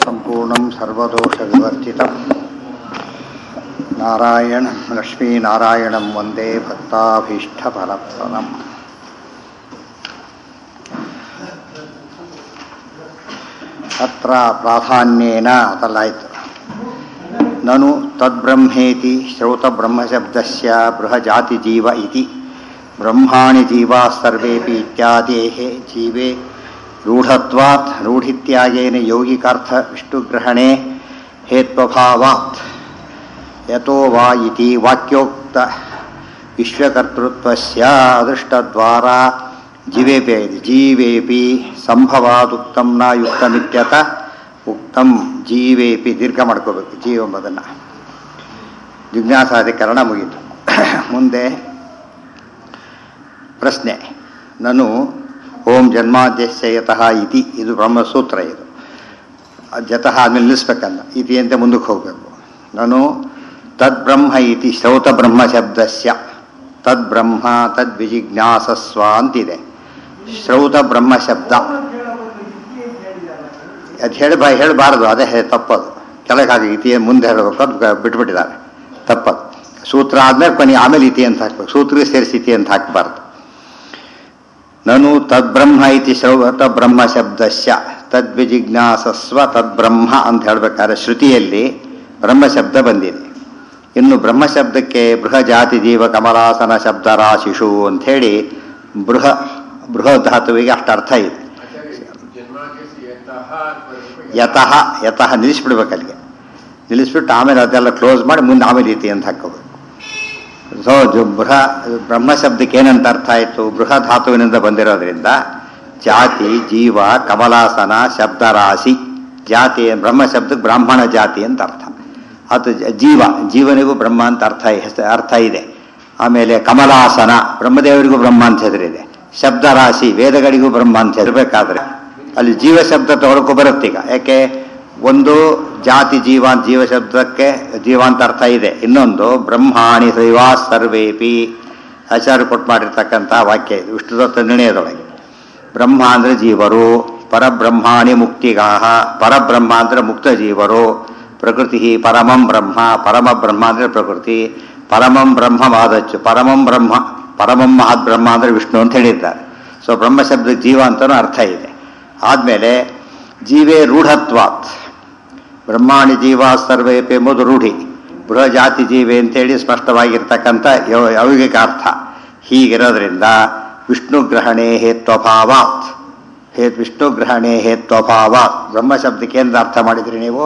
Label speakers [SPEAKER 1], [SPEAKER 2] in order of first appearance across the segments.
[SPEAKER 1] सम्पूर्णं सर्वदोषविवर्जितं नारायणं लक्ष्मीनारायणं वन्दे भक्ताभीष्टफलप्रदम् अत्र प्राधान्येन तल्लायिತು ननु तद्ब्रह्मेति श्रौतब्रह्मशब्दस्य बृहजातिजीव इति ब्रह्माणि जीवाः सर्वेपि इत्यादेः जीवे रूढत्वात् रूढित्यागेन यौगिकार्थविष्णुग्रहणे हेत्वभावात् यतो वा इति वाक्योक्त विश्वकर्तृत्वस्य ಅದೃಷ್ಟದ್ವಾರಾ जीवेपि जीवेपि ಸಂಭವಾದುಕ್ತಂ ನ ಯುಕ್ತಮಿತ್ಯತ ಉಕ್ತಂ ಜೀವೇಪಿ ದೀರ್ಘ ಮಾಡ್ಕೋಬೇಕು ಜೀವ ಎಂಬುದನ್ನು ಜಿಜ್ಞಾಸಾಧಿಕರಣ ಮುಗೀತು ಮುಂದೆ ಪ್ರಶ್ನೆ ನಾನು ಓಂ ಜನ್ಮಾದ್ಯಸ್ಯ ಯತಃ ಇತಿ ಇದು ಬ್ರಹ್ಮಸೂತ್ರ ಇದು ಜತಃ ಆದಮೇಲೆ ನಿಲ್ಲಿಸ್ಬೇಕಲ್ಲ ಇತಿ ಅಂತ ಮುಂದಕ್ಕೆ ಹೋಗಬೇಕು ನಾನು ತದ್ಬ್ರಹ್ಮ ಇತಿ ಶ್ರೌತ ಬ್ರಹ್ಮ ಶಬ್ದಸ್ಯ ತದ್ಬ್ರಹ್ಮ ತದ್ವಿಜಿಜ್ಞಾಸಸ್ವ ಅಂತಿದೆ ಶ್ರೌತ ಬ್ರಹ್ಮ ಶಬ್ದ ಅದು ಹೇಳಬ ಹೇಳಬಾರದು ಅದೇ ಹೇ- ತಪ್ಪದು ಕೆಳಗಾಗಿ ಇತಿ ಮುಂದೆ ಹೇಳಬೇಕು ಅಂತ ಬಿಟ್ಬಿಟ್ಟಿದ್ದಾರೆ ತಪ್ಪದು ಸೂತ್ರ ಆದ್ಮೇಲೆ ಕೊನೆ ಆಮೇಲೆ ಇತಿ ಅಂತ ಹಾಕ್ಬೇಕು ಸೂತ್ರಕ್ಕೆ ಸೇರಿಸಿ ಇತಿ ಅಂತ ಹಾಕಬಾರ್ದು ನನು ತದ್ಬ್ರಹ್ಮ ಇತಿ ಶ್ರೌತ ಬ್ರಹ್ಮ ಶಬ್ದಸ್ಯ ತದ್ವಿಜಿಜ್ಞಾಸಸ್ವ ತದ್ಬ್ರಹ್ಮ ಅಂತ ಹೇಳ್ಬೇಕಾದ್ರೆ ಶ್ರುತಿಯಲ್ಲಿ ಬ್ರಹ್ಮ ಶಬ್ದ ಬಂದಿದೆ ಇನ್ನು ಬ್ರಹ್ಮ ಶಬ್ದಕ್ಕೆ ಬೃಹಜಾತಿ ಜೀವ ಕಮಲಾಸನ ಶಬ್ದ ರಾಶಿಷು ಅಂಥೇಳಿ ಬೃಹ ಬೃಹತ್ ಧಾತುವಿಗೆ ಅಷ್ಟು ಅರ್ಥ ಇದೆ ಯತಃ ಯತಃ ನಿಲ್ಲಿಸ್ಬಿಡ್ಬೇಕು ಅಲ್ಲಿಗೆ ನಿಲ್ಲಿಸ್ಬಿಟ್ಟು ಆಮೇಲೆ ಅದೆಲ್ಲ ಕ್ಲೋಸ್ ಮಾಡಿ ಮುಂದೆ ಆಮೇಲೆ ಇತಿ ಅಂತ ಹಾಕೋಬೇಕು ಸೊ ಜು ಬೃಹ ಬ್ರಹ್ಮ ಶಬ್ದಕ್ಕೆ ಏನಂತ ಅರ್ಥ ಆಯಿತು ಬೃಹ ಧಾತುವಿನಿಂದ ಬಂದಿರೋದ್ರಿಂದ ಜಾತಿ ಜೀವ ಕಮಲಾಸನ ಶಬ್ದ ರಾಶಿ ಜಾತಿ ಬ್ರಹ್ಮ ಶಬ್ದಕ್ಕೆ ಬ್ರಾಹ್ಮಣ ಜಾತಿ ಅಂತ ಅರ್ಥ ಅದು ಜ- ಜೀವ ಜೀವನಿಗೂ ಬ್ರಹ್ಮ ಅಂತ ಅರ್ಥ ಹೆಸ- ಅರ್ಥ ಇದೆ ಆಮೇಲೆ ಕಮಲಾಸನ ಬ್ರಹ್ಮದೇವರಿಗೂ ಬ್ರಹ್ಮ ಅಂತ ಹೆಸರಿದೆ ಶಬ್ದ ರಾಶಿ ವೇದಗಳಿಗೂ ಬ್ರಹ್ಮ ಅಂತ ಹೆಸರಬೇಕಾದ್ರೆ ಅಲ್ಲಿ ಜೀವ ಶಬ್ದ ತಗೊಳಕ್ಕೂ ಬರುತ್ತೆ ಈಗ ಯಾಕೆ ಒಂದು ಜಾತಿ ಜೀವ ಅಂತ ಜೀವ ಶಬ್ದಕ್ಕೆ ಜೀವ ಅಂತ ಅರ್ಥ ಇದೆ ಇನ್ನೊಂದು ಬ್ರಹ್ಮಾಣಿ ದೈವಾ ಸರ್ವೇಪಿ ಆಚಾರ್ಯ ಕೊಟ್ಟು ಮಾಡಿರ್ತಕ್ಕಂಥ ವಾಕ್ಯ ಇದು ವಿಷ್ಣುದತ್ತ ನಿರ್ಣಯದೊಳಗೆ ಬ್ರಹ್ಮ ಅಂದ್ರೆ ಜೀವರು ಪರಬ್ರಹ್ಮಾಣಿ ಮುಕ್ತಿಗಾಹ ಪರಬ್ರಹ್ಮ ಅಂದ್ರೆ ಮುಕ್ತ ಜೀವರು ಪ್ರಕೃತಿ ಪರಮಂ ಬ್ರಹ್ಮ ಪರಮ ಬ್ರಹ್ಮ ಅಂದ್ರೆ ಪ್ರಕೃತಿ ಪರಮಂ ಬ್ರಹ್ಮ ಮಾದಚ್ಚು ಪರಮಂ ಬ್ರಹ್ಮ ಪರಮಂ ಮಹದ್ ಬ್ರಹ್ಮ ಅಂದ್ರೆ ವಿಷ್ಣು ಅಂತ ಹೇಳಿದ್ದಾರೆ ಸೊ ಬ್ರಹ್ಮ ಶಬ್ದ ಜೀವ ಅಂತಲೂ ಅರ್ಥ ಇದೆ ಆದಮೇಲೆ ಜೀವೇ ರೂಢತ್ವಾತ್ ಬ್ರಹ್ಮಾಣಿ ಜೀವ ಸರ್ವೇಪಿ ಎಂಬುದು ರೂಢಿ ಬೃಹಜಾತಿ ಜೀವೆ ಅಂತೇಳಿ ಸ್ಪಷ್ಟವಾಗಿರ್ತಕ್ಕಂಥ ಯೌ- ಯೌಗಿಕ ಅರ್ಥ ಹೀಗಿರೋದ್ರಿಂದ ವಿಷ್ಣು ಗ್ರಹಣೆ ಹೇತ್ವಭಾವಾತ್ ಹೇ ವಿಷ್ಣು ಗ್ರಹಣೆ ಹೇತ್ವಭಾವಾತ್ ಬ್ರಹ್ಮ ಶಬ್ದಕ್ಕೆ ಏನು ಅರ್ಥ ಮಾಡಿದ್ರಿ ನೀವು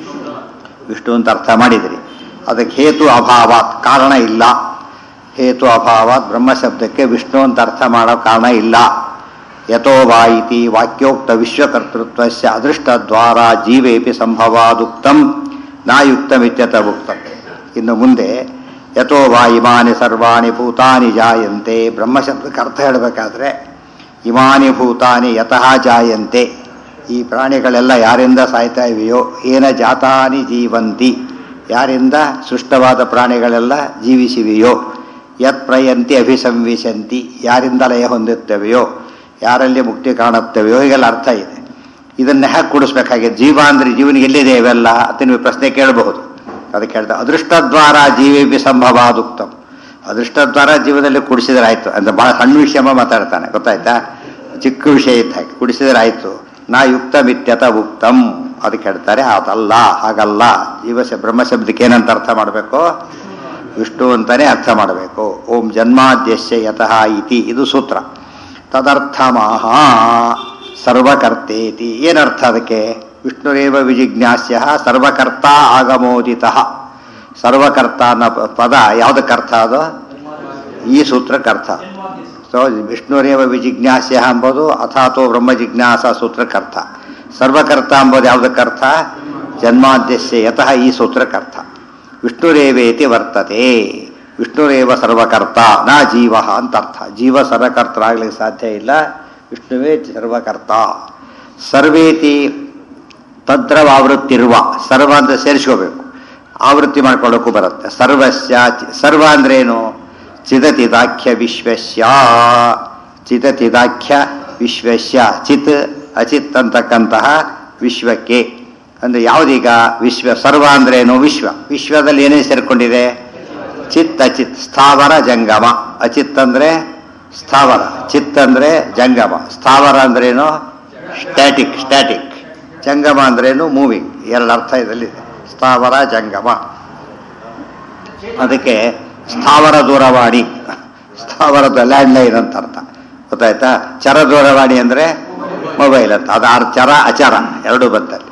[SPEAKER 1] ವಿಷ್ಣು ಅಂತ ಅರ್ಥ ಮಾಡಿದ್ರಿ ಅದಕ್ಕೆ ಹೇತು ಅಭಾವಾತ್ ಕಾರಣ ಇಲ್ಲ ಹೇತು ಅಭಾವಾತ್ ಬ್ರಹ್ಮ ಶಬ್ದಕ್ಕೆ ವಿಷ್ಣು ಅಂತ ಅರ್ಥ ಮಾಡೋ ಕಾರಣ ಇಲ್ಲ ಯಥೋ ವಾ ಇತಿ ವಾಕ್ಯೋಕ್ತ ವಿಶ್ವಕರ್ತೃತ್ವಸ್ಯ ಅದೃಷ್ಟದ್ವಾರ ಜೀವೇಪಿ ಸಂಭವಾದುಕ್ತಂ ನಾಯುಕ್ತಮಿತ್ಯತ ಉಕ್ತಂ ಇನ್ನು ಮುಂದೆ ಯಥೋ ವಾ ಇಮಾನಿ ಸರ್ವಾಣಿ ಭೂತಾನಿ ಜಾಯಂತೆ ಬ್ರಹ್ಮ ಶಬ್ದಕ್ಕೆ ಅರ್ಥ ಹೇಳಬೇಕಾದ್ರೆ ಇಮಾನಿ ಭೂತಾನಿ ಯತಃ ಜಾಯಂತೆ ಈ ಪ್ರಾಣಿಗಳೆಲ್ಲ ಯಾರಿಂದ ಸಾಯ್ತಾ ಇವೆಯೋ ಏನ ಜಾತಾನಿ ಜೀವಂತಿ ಯಾರಿಂದ ಸೃಷ್ಟವಾದ ಪ್ರಾಣಿಗಳೆಲ್ಲ ಜೀವಿಸಿವೆಯೋ ಯತ್ ಪ್ರಯಂತಿ ಅಭಿಸಂವಿಶಂತಿ ಯಾರಿಂದ ಲಯ ಹೊಂದುತ್ತವೆಯೋ ಯಾರಲ್ಲಿ ಮುಕ್ತಿ ಕಾಣುತ್ತವೆಯೋ ಹೀಗೆಲ್ಲ ಅರ್ಥ ಇದೆ ಇದನ್ನ ಹೇಗೆ ಕೂಡಿಸ್ಬೇಕಾಗಿದೆ ಜೀವ ಅಂದ್ರೆ ಜೀವನಿಗೆ ಎಲ್ಲಿದೆ ಇವೆಲ್ಲ ಅಂತ ನೀವು ಪ್ರಶ್ನೆ ಕೇಳಬಹುದು ಅದಕ್ಕೆ ಹೇಳ್ತಾ ಅದೃಷ್ಟದ್ವಾರ ಜೀವೇಪಿ ಸಂಭವಾದುಕ್ತಂ ಅದೃಷ್ಟದ್ವಾರ ಜೀವನದಲ್ಲಿ ಕುಡಿಸಿದ್ರೆ ಆಯ್ತು ಅಂದ್ರೆ ಬಹಳ ಸಣ್ಣ ವಿಷಯ ಮಾತಾಡ್ತಾನೆ ಗೊತ್ತಾಯ್ತಾ ಚಿಕ್ಕ ವಿಷಯ ಇದ್ದ ಹಾಗೆ ಕುಡಿಸಿದ್ರೆ ಆಯ್ತು ನಾ ಯುಕ್ತ ಮಿತ್ಯತ ಉಕ್ತಂ ಅದಕ್ಕೆ ಹೇಳ್ತಾರೆ ಅದಲ್ಲ ಹಾಗಲ್ಲ ಜೀವ ಶ- ಬ್ರಹ್ಮ ಶಬ್ದಕ್ಕೆ ಏನಂತ ಅರ್ಥ ಮಾಡಬೇಕು ವಿಷ್ಣು ಅಂತಾನೆ ಅರ್ಥ ಮಾಡಬೇಕು ಓಂ ಜನ್ಮಾದ್ಯಸ್ಯ ಯತಃ ಇತಿ ಇದು ಸೂತ್ರ ತದರ್ಥಮಾಹ ಸರ್ವಕರ್ತೇತಿ ಏನರ್ಥ ಅದಕ್ಕೆ ವಿಷ್ಣುರೇವ ವಿಜಿಜ್ಞಾಸ್ಯ ಸರ್ವಕರ್ತ ಆಗಮೋದಿತ ಸರ್ವಕರ್ತ ಅನ್ನೋ ಪ- ಪದ ಯಾವುದಕ್ಕೆ ಅರ್ಥ ಅದು ಈ ಸೂತ್ರಕ್ಕೆ ಅರ್ಥ ಸೊ ವಿಷ್ಣುರೇವ ವಿಜಿಜ್ಞಾಸ್ಯ ಎಂಬುದು ಅಥಾತೋ ಬ್ರಹ್ಮ ಜಿಜ್ಞಾಸ ಸೂತ್ರಕ್ಕೆ ಅರ್ಥ ಸರ್ವಕರ್ತ ಎಂಬುದು ಯಾವುದಕ್ಕೆ ಅರ್ಥ ಜನ್ಮಾದ್ಯಸ್ಯ ಯತಃ ಈ ಸೂತ್ರಕ್ಕೆ ಅರ್ಥ ವಿಷ್ಣುರೇವೇತಿ ವರ್ತತೆ ವಿಷ್ಣುರೇವ ಸರ್ವಕರ್ತ ನಾ ಜೀವ ಅಂತ ಅರ್ಥ ಜೀವ ಸರ್ವಕರ್ತರಾಗ್ಲಿಕ್ಕೆ ಸಾಧ್ಯ ಇಲ್ಲ ವಿಷ್ಣುವೇ ಸರ್ವಕರ್ತ ಸರ್ವೇತಿ ತದ್ರವಾವೃತ್ತಿರುವ ಸರ್ವ ಅಂತ ಸೇರಿಸ್ಕೋಬೇಕು ಆವೃತ್ತಿ ಮಾಡ್ಕೊಳ್ಳೋಕ್ಕೂ ಬರುತ್ತೆ ಸರ್ವಸ್ಯ ಚಿ- ಸರ್ವ ಅಂದ್ರೇನು ಚಿದತಿದಾಖ್ಯ ವಿಶ್ವಸ್ಯ ಚಿದತಿದಾಖ್ಯ ವಿಶ್ವಸ್ಯ ಚಿತ್ ಅಚಿತ್ ಅಂತಕ್ಕಂತಹ ವಿಶ್ವಕ್ಕೆ ಅಂದರೆ ಯಾವುದೀಗ ವಿಶ್ವ ಸರ್ವ ಅಂದ್ರೇನು ವಿಶ್ವ ವಿಶ್ವದಲ್ಲಿ ಏನೇನು ಸೇರ್ಕೊಂಡಿದೆ ಚಿತ್ ಅಚಿತ್ ಸ್ಥಾವರ ಜಂಗಮ ಅಚಿತ್ ಅಂದರೆ ಸ್ಥಾವರ ಚಿತ್ ಅಂದರೆ ಜಂಗಮ ಸ್ಥಾವರ ಅಂದ್ರೇನು ಸ್ಟ್ಯಾಟಿಕ್ ಸ್ಟ್ಯಾಟಿಕ್ ಜಂಗಮ ಅಂದ್ರೇನು ಮೂವಿಂಗ್ ಎರಡು ಅರ್ಥ ಇದರಲ್ಲಿದೆ ಸ್ಥಾವರ ಜಂಗಮ ಅದಕ್ಕೆ ಸ್ಥಾವರ ದೂರವಾಣಿ ಸ್ಥಾವರದ ಲ್ಯಾಂಡ್ಲೈನ್ ಅಂತ ಅರ್ಥ ಗೊತ್ತಾಯ್ತಾ ಚರ ದೂರವಾಣಿ ಅಂದರೆ ಮೊಬೈಲ್ ಅಂತ ಅದು ಆರ್ ಚರ ಅಚರ ಎರಡೂ ಬಂತಲ್ಲಿ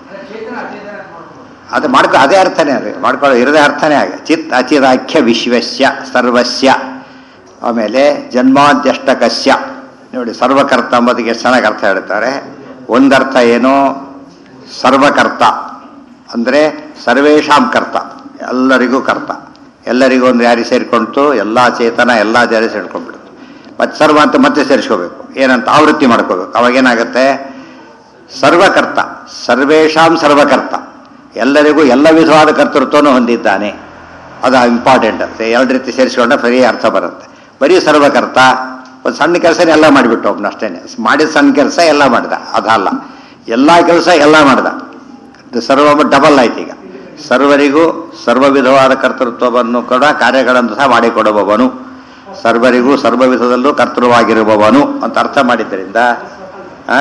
[SPEAKER 1] ಅದು ಮಾಡ್ಕೊ ಅದೇ ಅರ್ಥನೇ ಅದು ಮಾಡ್ಕೊಳ್ಳೋ ಇರದೇ ಅರ್ಥನೇ ಆಗ ಚಿತ್ ಅಚಿರಾಖ್ಯ ವಿಶ್ವಸ್ಯ ಸರ್ವಸ್ಯ ಆಮೇಲೆ ಜನ್ಮಾದ್ಯಷ್ಟಕಸ್ಯ ನೋಡಿ ಸರ್ವಕರ್ತ ಅಂಬೋದಕ್ಕೆ ಎಷ್ಟು ಚೆನ್ನಾಗಿ ಅರ್ಥ ಹೇಳ್ತಾರೆ ಒಂದರ್ಥ ಏನು ಸರ್ವಕರ್ತ ಅಂದರೆ ಸರ್ವೇಶಾಂ ಕರ್ತ ಎಲ್ಲರಿಗೂ ಕರ್ತ ಎಲ್ಲರಿಗೂ ಒಂದು ಯಾರಿಗೆ ಸೇರಿಕೊಂತು ಎಲ್ಲ ಚೇತನ ಎಲ್ಲ ಜಾರಿ ಸೇರ್ಕೊಂಡ್ಬಿಡ್ತು ಮತ್ತೆ ಸರ್ವ ಅಂತ ಮತ್ತೆ ಸೇರಿಸ್ಕೋಬೇಕು ಏನಂತ ಆವೃತ್ತಿ ಮಾಡ್ಕೋಬೇಕು ಅವಾಗೇನಾಗುತ್ತೆ ಸರ್ವಕರ್ತ ಸರ್ವೇಶಾಂ ಸರ್ವಕರ್ತ ಎಲ್ಲರಿಗೂ ಎಲ್ಲ ವಿಧವಾದ ಕರ್ತೃತ್ವವನ್ನು ಹೊಂದಿದ್ದಾನೆ ಅದು ಇಂಪಾರ್ಟೆಂಟ್ ಅಂತ ಎರಡು ರೀತಿ ಸೇರಿಸ್ಕೊಂಡ್ರೆ ಬರೀ ಅರ್ಥ ಬರುತ್ತೆ ಬರೀ ಸರ್ವಕರ್ತ ಒಂದು ಸಣ್ಣ ಕೆಲಸನೇ ಎಲ್ಲ ಮಾಡಿಬಿಟ್ಟು ಒಬ್ಬನ ಅಷ್ಟೇ ಮಾಡಿದ ಸಣ್ಣ ಕೆಲಸ ಎಲ್ಲ ಮಾಡ್ದ ಅದಲ್ಲ ಎಲ್ಲ ಕೆಲಸ ಎಲ್ಲ ಮಾಡ್ದ ಇದು ಸರ್ವ ಡಬಲ್ ಆಯ್ತು ಈಗ ಸರ್ವರಿಗೂ ಸರ್ವ ವಿಧವಾದ ಕರ್ತೃತ್ವವನ್ನು ಕೂಡ ಕಾರ್ಯಗಳನ್ನು ಸಹ ಮಾಡಿಕೊಡುವವನು ಸರ್ವರಿಗೂ ಸರ್ವ ವಿಧದಲ್ಲೂ ಕರ್ತೃವಾಗಿರುವವನು ಅಂತ ಅರ್ಥ ಮಾಡಿದ್ದರಿಂದ ಆ?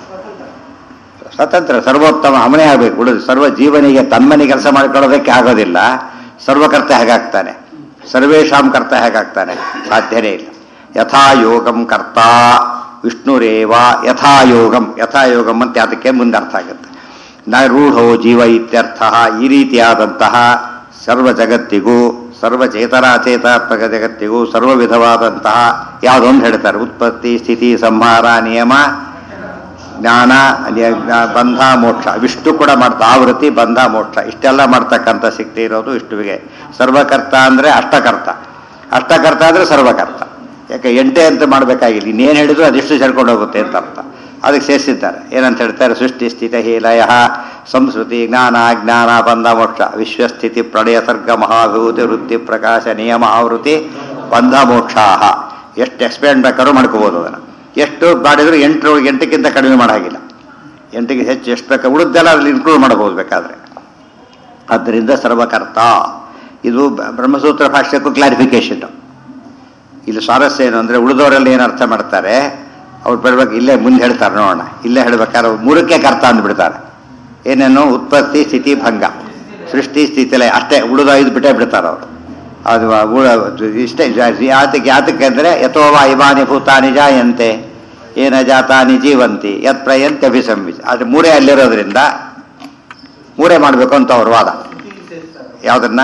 [SPEAKER 1] ಸ್ವತಂತ್ರ ಸರ್ವೋತ್ತಮ ಅವನೇ ಆಗಬೇಕು ಉಳಿದು ಸರ್ವ ಜೀವನಿಗೆ ತನ್ಮನೆ ಕೆಲಸ ಮಾಡಿಕೊಳ್ಳೋದಕ್ಕೆ ಆಗೋದಿಲ್ಲ ಸರ್ವಕರ್ತ ಹೇಗಾಗ್ತಾನೆ ಸರ್ವೇಶಾಂ ಕರ್ತ ಹೇಗಾಗ್ತಾನೆ ಸಾಧ್ಯನೇ ಇಲ್ಲ ಯಥಾಯೋಗಂ ಕರ್ತ ವಿಷ್ಣುರೇವ ಯಥಾಯೋಗಂ ಯಥಾಯೋಗಂ ಅಂತ ಅದಕ್ಕೆ ಮುಂದೆ ಅರ್ಥ ಆಗುತ್ತೆ ನ ರೂಢೋ ಜೀವ ಇತ್ಯರ್ಥ ಈ ರೀತಿಯಾದಂತಹ ಸರ್ವ ಜಗತ್ತಿಗೂ ಸರ್ವ ಚೇತನಾಚೇತಾತ್ಮಕ ಜಗತ್ತಿಗೂ ಸರ್ವ ವಿಧವಾದಂತಹ ಯಾವುದೊಂದು ಹೇಳ್ತಾರೆ ಉತ್ಪತ್ತಿ ಸ್ಥಿತಿ ಸಂಹಾರ ನಿಯಮ ಜ್ಞಾನ ಅನ್ಯ- ಜ್ಞಾ- ಬಂಧ ಮೋಕ್ಷ ವಿಷ್ಣು ಕೂಡ ಮಾಡ್ತಾ ಆವೃತ್ತಿ ಬಂಧ ಮೋಕ್ಷ ಇಷ್ಟೆಲ್ಲ ಮಾಡ್ತಕ್ಕಂಥ ಶಕ್ತಿ ಇರೋದು ವಿಷ್ಣುವಿಗೆ ಸರ್ವಕರ್ತ ಅಂದರೆ ಅಷ್ಟಕರ್ತ ಅಷ್ಟಕರ್ತ ಅಂದರೆ ಸರ್ವಕರ್ತ ಯಾಕೆ ಎಂಟೇ ಅಂತ ಮಾಡಬೇಕಾಗಿಲ್ಲ ಇನ್ನೇನು ಹೇಳಿದ್ರು ಅದಿಷ್ಟು ಸೇರ್ಕೊಂಡು ಹೋಗುತ್ತೆ ಅಂತ ಅರ್ಥ ಅದಕ್ಕೆ ಸೇರಿಸಿದ್ದಾರೆ ಏನಂತ ಹೇಳ್ತಾರೆ ಸೃಷ್ಟಿ ಸ್ಥಿತಿ ಲಯ ಸಂಸ್ಕೃತಿ ಜ್ಞಾನ ಜ್ಞಾನ ಬಂಧ ಮೋಕ್ಷ ವಿಶ್ವಸ್ಥಿತಿ ಪ್ರಳಯ ಸರ್ಗ ಮಹಾಭೂತಿ ವೃತ್ತಿ ಪ್ರಕಾಶ ನಿಯಮ ಆವೃತ್ತಿ ಬಂಧ ಮೋಕ್ಷಾಹ ಎಷ್ಟು ಎಕ್ಸ್ಪ್ಲೇನ್ ಬೇಕಾದ್ರೂ ಮಾಡ್ಕೋಬೋದು ಅದನ್ನು ಎಷ್ಟು ಮಾಡಿದ್ರು ಎಂಟು ಎಂಟಕ್ಕಿಂತ ಕಡಿಮೆ ಮಾಡಾಗಿಲ್ಲ ಎಂಟಿಗೆ ಹೆಚ್ಚು ಎಷ್ಟು ಬೇಕಾ ಉಳಿದೆಲ್ಲ ಅದ್ರಲ್ಲಿ ಇನ್ಕ್ಲೂಡ್ ಮಾಡಬಹುದು ಬೇಕಾದ್ರೆ ಆದ್ದರಿಂದ ಸರ್ವಕರ್ತ ಇದು ಬ- ಬ್ರಹ್ಮಸೂತ್ರ ಭಾಷ್ಯಕ್ಕೂ ಕ್ಲಾರಿಫಿಕೇಶನ್ ಇಲ್ಲಿ ಸ್ವಾರಸ್ಯ ಏನು ಅಂದರೆ ಉಳಿದವರೆಲ್ಲ ಏನು ಅರ್ಥ ಮಾಡ್ತಾರೆ ಅವ್ರು ಬರ್ಬೇಕು ಇಲ್ಲೇ ಮುಂದೆ ಹೇಳ್ತಾರೆ ನೋಡೋಣ ಇಲ್ಲೇ ಹೇಳ್ಬೇಕಾದ್ರೆ ಅವ್ರು ಮೂರಕ್ಕೆ ಕರ್ತ ಅಂದ್ಬಿಡ್ತಾರೆ ಏನೇನು ಉತ್ಪತ್ತಿ ಸ್ಥಿತಿ ಭಂಗ ಸೃಷ್ಟಿ ಸ್ಥಿತಿ ಲಯ ಅಷ್ಟೇ ಉಳಿದ ಐದು ಬಿಟ್ಟೇ ಬಿಡ್ತಾರೆ ಅವರು ಅದು ಉಳ- ಇಷ್ಟೇ ಜ- ಯಾತಕ್ಕೆ ಯಾತಕ್ಕೆ ಅಂದರೆ ಯಥೋವ ಇಮಾನಿ ಭೂತಾನಿ ಜಾಯಂತೆ ಏನ ಜಾತಾನಿ ಜೀವಂತಿ ಯತ್ ಪ್ರಯಂತೆ ಅಭಿಸಂಬಿಸಿ ಅದು ಮೂರೇ ಅಲ್ಲಿರೋದ್ರಿಂದ ಮೂರೇ ಮಾಡಬೇಕು ಅಂತ ಅವ್ರ ವಾದ ಯಾವುದನ್ನ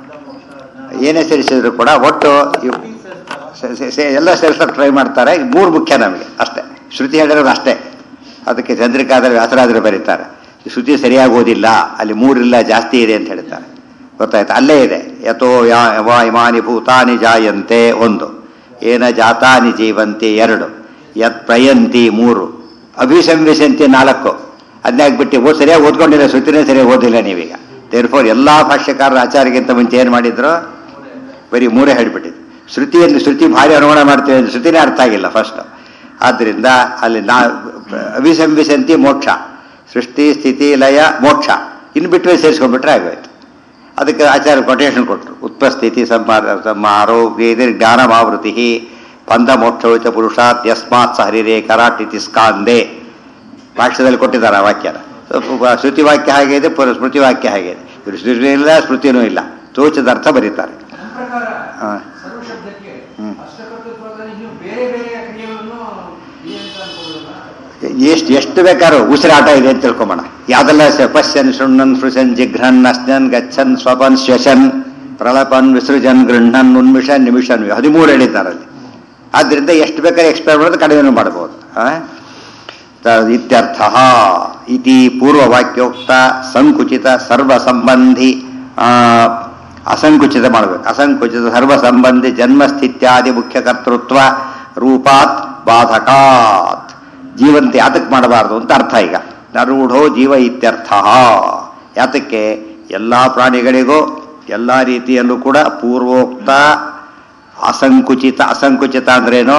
[SPEAKER 1] ಏನೇ ಸೇರಿಸಿದ್ರು ಕೂಡ ಒಟ್ಟು ಇವ್- ಸೆ- ಸೆ- ಸೆ- ಎಲ್ಲ ಸೇರಿಸೋಕೆ ಟ್ರೈ ಮಾಡ್ತಾರೆ ಈ ಮೂರು ಮುಖ್ಯ ನಮಗೆ ಅಷ್ಟೇ ಶ್ರುತಿ ಹೇಳಿರೋದು ಅಷ್ಟೇ ಅದಕ್ಕೆ ಚಂದ್ರಿಕಾದಲ್ಲಿ ವ್ಯಾಸರಾಜರು ಬರೀತಾರೆ ಈ ಶ್ರುತಿ ಸರಿಯಾಗಿ ಓದಿಲ್ಲ ಅಲ್ಲಿ ಮೂರಿಲ್ಲ ಜಾಸ್ತಿ ಇದೆ ಅಂತ ಹೇಳ್ತಾರೆ ಗೊತ್ತಾಯ್ತು ಅಲ್ಲೇ ಇದೆ ಯಥೋ ಯಾ ಯವ ಇಮಾನಿ ಭೂತಾನಿ ಜಾಯಂತೆ ಒಂದು ಏನ ಜಾತಾನಿ ಜೀವಂತಿ ಎರಡು ಯತ್ ಪ್ರಯಂತಿ ಮೂರು ಅಭಿಸಂವಿಸಂತಿ ನಾಲ್ಕು ಅದನ್ನಾಗಿ ಬಿಟ್ಟು ಓದ್ ಸರಿಯಾಗಿ ಓದ್ಕೊಂಡಿಲ್ಲ ಶ್ರುತಿನೇ ಸರಿಯಾಗಿ ಓದಿಲ್ಲ ನೀವೀಗ ದೇರ್ಫೋರ್ ಎಲ್ಲ ಭಾಷ್ಯಕಾರರ ಆಚಾರ್ಯಕ್ಕಿಂತ ಮುಂಚೆ ಏನು ಮಾಡಿದ್ರು ಬರೀ ಮೂರೇ ಹೇಳ್ಬಿಟ್ಟಿದ್ದು ಶ್ರುತಿಯಲ್ಲಿ ಶ್ರುತಿ ಭಾರಿ ಅನುಗುಣ ಮಾಡ್ತೀವಿ ಅಂದ್ರೆ ಶ್ರುತಿನೇ ಅರ್ಥ ಆಗಿಲ್ಲ ಫಸ್ಟ್ ಆದ್ದರಿಂದ ಅಲ್ಲಿ ನಾ ಅಭಿಸಂಬಿಸಂತಿ ಮೋಕ್ಷ ಸೃಷ್ಟಿ ಸ್ಥಿತಿ ಲಯ ಮೋಕ್ಷ ಇನ್ನು ಬಿಟ್ಟರೆ ಸೇರಿಸ್ಕೊಂಡ್ಬಿಟ್ರೆ ಆಗೋಯ್ತು ಅದಕ್ಕೆ ಆಚಾರ್ಯ ಕೊಟೇಶನ್ ಕೊಟ್ಟರು ಉತ್ಪಸ್ಥಿತಿ ಸಂಹಾರ ಸಂಹಾರೋ ವೇದಿ ಜ್ಞಾನಮಾವೃತಿ ಬಂಧ ಮೋಕ್ಷೋಚ ಪುರುಷಾತ್ ಯಸ್ಮಾತ್ ಸಹರಿರೇ ಕರಾಟ್ ಇತಿ ಸ್ಕಾಂದೆ ಭಾಷ್ಯದಲ್ಲಿ ಕೊಟ್ಟಿದ್ದಾರೆ ಆ ವಾಕ್ಯನ ಸ್ವಲ್ಪ ಶ್ರುತಿ ವಾಕ್ಯ ಹಾಗೆ ಇದೆ ಪುರ ಸ್ಮೃತಿ ವಾಕ್ಯ ಹಾಗೆ ಇದೆ ಇವರು ಶ್ರುತಿ ಇಲ್ಲ ಸ್ಮೃತಿನೂ ಇಲ್ಲ ತೋಚದ ಅರ್ಥ ಬರೀತಾರೆ
[SPEAKER 2] ನನ್ನ ಪ್ರಕಾರ
[SPEAKER 1] ಹಾ.
[SPEAKER 2] ಸರ್ವ ಶಬ್ದಕ್ಕೆ
[SPEAKER 1] ಹ್ಮ್.
[SPEAKER 2] ಅಷ್ಟಕರ್ತೃತ್ವದಲ್ಲಿ ಇನ್ನು ಬೇರೆ ಬೇರೆ ಕ್ರಿಯೆಗಳನ್ನು ಇದೆ ಅಂತ ಅನ್ಕೋಬೋದಲ್ಲ
[SPEAKER 1] ಎಷ್ಟು ಎಷ್ಟು ಬೇಕಾದ್ರೂ ಉಸಿರಾಟ ಇದೆ ಅಂತ ತಿಳ್ಕೊಂಬೋಣ ಯಾವ್ದೆಲ್ಲ ಸ- ಪಶ್ಯನ್ ಶೃಣ್ಣನ್ ಸ್ಪೃಶನ್ ಜಿಘ್ರನ್ ಅಸ್ನನ್ ಗಚ್ಚನ್ ಸ್ವಪನ್ ಶ್ವಸನ್ ಪ್ರಳಪನ್ ವಿಸೃಜನ್ ಗೃಹನ್ ಉನ್ಮಿಷನ್ ನಿಮಿಷನ್ ಹದಿಮೂರು ಹೇಳಿದ್ದಾರೆ ಅಲ್ಲಿ ಆದ್ರಿಂದ ಎಷ್ಟು ಬೇಕಾದ್ರೆ ಎಕ್ಸ್ಪೈರ್ ಮಾಡೋದು ಕಡಿಮೆನೂ ಮಾಡ್ಬೋದು ಆ? ತ- ಇತ್ಯರ್ಥ ಇತಿ ಪೂರ್ವವಾಕ್ಯೋಕ್ತ ಸಂಕುಚಿತ ಸರ್ವ ಸಂಬಂಧಿ ಆ, ಅಸಂಕುಚಿತ ಮಾಡಬೇಕು ಅಸಂಕುಚಿತ ಸರ್ವ ಸಂಬಂಧಿ ಜನ್ಮಸ್ಥಿತ್ಯಾದಿ ಮುಖ್ಯ ಕರ್ತೃತ್ವ ರೂಪಾತ್ ಬಾಧಕಾತ್ ಜೀವಂತಿ ಯಾತಕ್ಕೆ ಮಾಡಬಾರ್ದು ಅಂತ ಅರ್ಥ ಈಗ ನರೂಢೋ ಜೀವ ಇತ್ಯರ್ಥ ಯಾತಕ್ಕೆ ಎಲ್ಲ ಪ್ರಾಣಿಗಳಿಗೂ ಎಲ್ಲ ರೀತಿಯಲ್ಲೂ ಕೂಡ ಪೂರ್ವೋಕ್ತ ಅಸಂಕುಚಿತ ಅಸಂಕುಚಿತ ಅಂದ್ರೇನು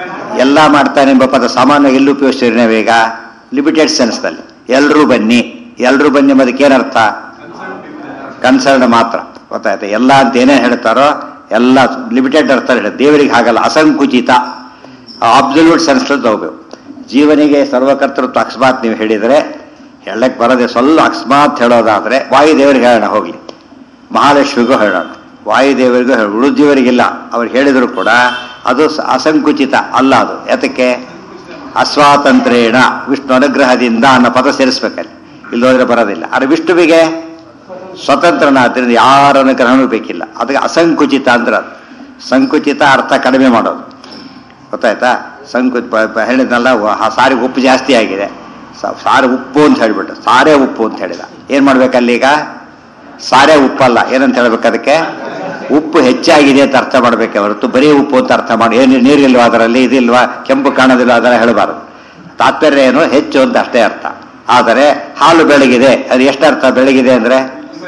[SPEAKER 1] ಎಲ್ಲ ಮಾಡ್ತಾನೆ ಎಂಬ ಪದ ಸಾಮಾನ್ಯ ಎಲ್ಲಿ ಉಪಯೋಗಿಸ್ತೀರಿ ನಾವೀಗ ಲಿಮಿಟೆಡ್ ಸೆನ್ಸ್ನಲ್ಲಿ ಎಲ್ಲರೂ ಬನ್ನಿ ಎಲ್ರು ಬನ್ನಿ ಅದಕ್ಕೆ ಏನರ್ಥ ಕನ್ಸರ್ನ್ ಮಾತ್ರ ಗೊತ್ತಾಯ್ತಾ ಎಲ್ಲ ಅಂತ ಏನೇನು ಹೇಳ್ತಾರೋ ಎಲ್ಲ ಲಿಮಿಟೆಡ್ ಅರ್ಥ ಹೇಳಿ ದೇವರಿಗೆ ಹಾಗಲ್ಲ ಅಸಂಕುಚಿತ ಅಬ್ಸಲ್ಯೂಟ್ ಸೆನ್ಸ್ ತಗೋಬೇಕು ಜೀವನಿಗೆ ಸರ್ವಕರ್ತೃತ್ವ ಅಕಸ್ಮಾತ್ ನೀವು ಹೇಳಿದರೆ ಹೇಳಕ್ಕೆ ಬರೋದೆ ಸ್ವಲ್ಪ ಅಕಸ್ಮಾತ್ ಹೇಳೋದಾದ್ರೆ ವಾಯುದೇವರಿಗೆ ಹೇಳೋಣ ಹೋಗ್ಲಿ ಮಹಾಲಕ್ಷ್ಮಿಗೂ ಹೇಳೋಣ ವಾಯುದೇವರಿಗೂ ಹೇಳ ಉಳಿದೀವರಿಗಿಲ್ಲ ಅವ್ರು ಹೇಳಿದ್ರು ಕೂಡ ಅದು ಸ- ಅಸಂಕುಚಿತ ಅಲ್ಲ ಅದು ಯಾತಕ್ಕೆ ಅಸ್ವಾತಂತ್ರ್ಯೇಣ ವಿಷ್ಣು ಅನುಗ್ರಹದಿಂದ ಅನ್ನೋ ಪದ ಸೇರಿಸ್ಬೇಕಲ್ಲಿ ಇಲ್ಲೋದ್ರೆ ಬರೋದಿಲ್ಲ ಆದರೆ ವಿಷ್ಣುವಿಗೆ ಸ್ವತಂತ್ರನಾದ್ರಿಂದ ಯಾರ ಅನುಗ್ರಹನೂ ಬೇಕಿಲ್ಲ ಅದಕ್ಕೆ ಅಸಂಕುಚಿತ ಅಂದ್ರೆ ಅದು ಸಂಕುಚಿತ ಅರ್ಥ ಕಡಿಮೆ ಮಾಡೋದು ಗೊತ್ತಾಯ್ತಾ ಸಂಕು ಪ- ಪ- ಹೇಳಿದ್ನಲ್ಲ ವ- ಆ ಸಾರಿಗೆ ಉಪ್ಪು ಜಾಸ್ತಿ ಆಗಿದೆ ಸ- ಸಾರು ಉಪ್ಪು ಅಂತ ಹೇಳಿಬಿಟ್ಟು ಸಾರೇ ಉಪ್ಪು ಅಂತ ಹೇಳಿದ ಏನು ಮಾಡ್ಬೇಕಲ್ಲೀಗ ಸಾರೇ ಉಪ್ಪಲ್ಲ ಏನಂತ ಹೇಳ್ಬೇಕು ಅದಕ್ಕೆ ಉಪ್ಪು ಹೆಚ್ಚಾಗಿದೆ ಅಂತ ಅರ್ಥ ಮಾಡಬೇಕೆ ಹೊರತು ಬರೀ ಉಪ್ಪು ಅಂತ ಅರ್ಥ ಮಾಡಿ ಏನು ನೀರಿಲ್ವಾ ಅದರಲ್ಲಿ ಇದಿಲ್ವಾ ಕೆಂಪು ಕಾಣೋದಿಲ್ಲ ಅದರ ಹೇಳಬಾರದು ತಾತ್ಪರ್ಯ ಏನು ಹೆಚ್ಚು ಅಂತ ಅಷ್ಟೇ ಅರ್ಥ ಆದರೆ ಹಾಲು ಬೆಳಗಿದೆ ಅದು ಎಷ್ಟು ಅರ್ಥ ಬೆಳಗಿದೆ ಅಂದರೆ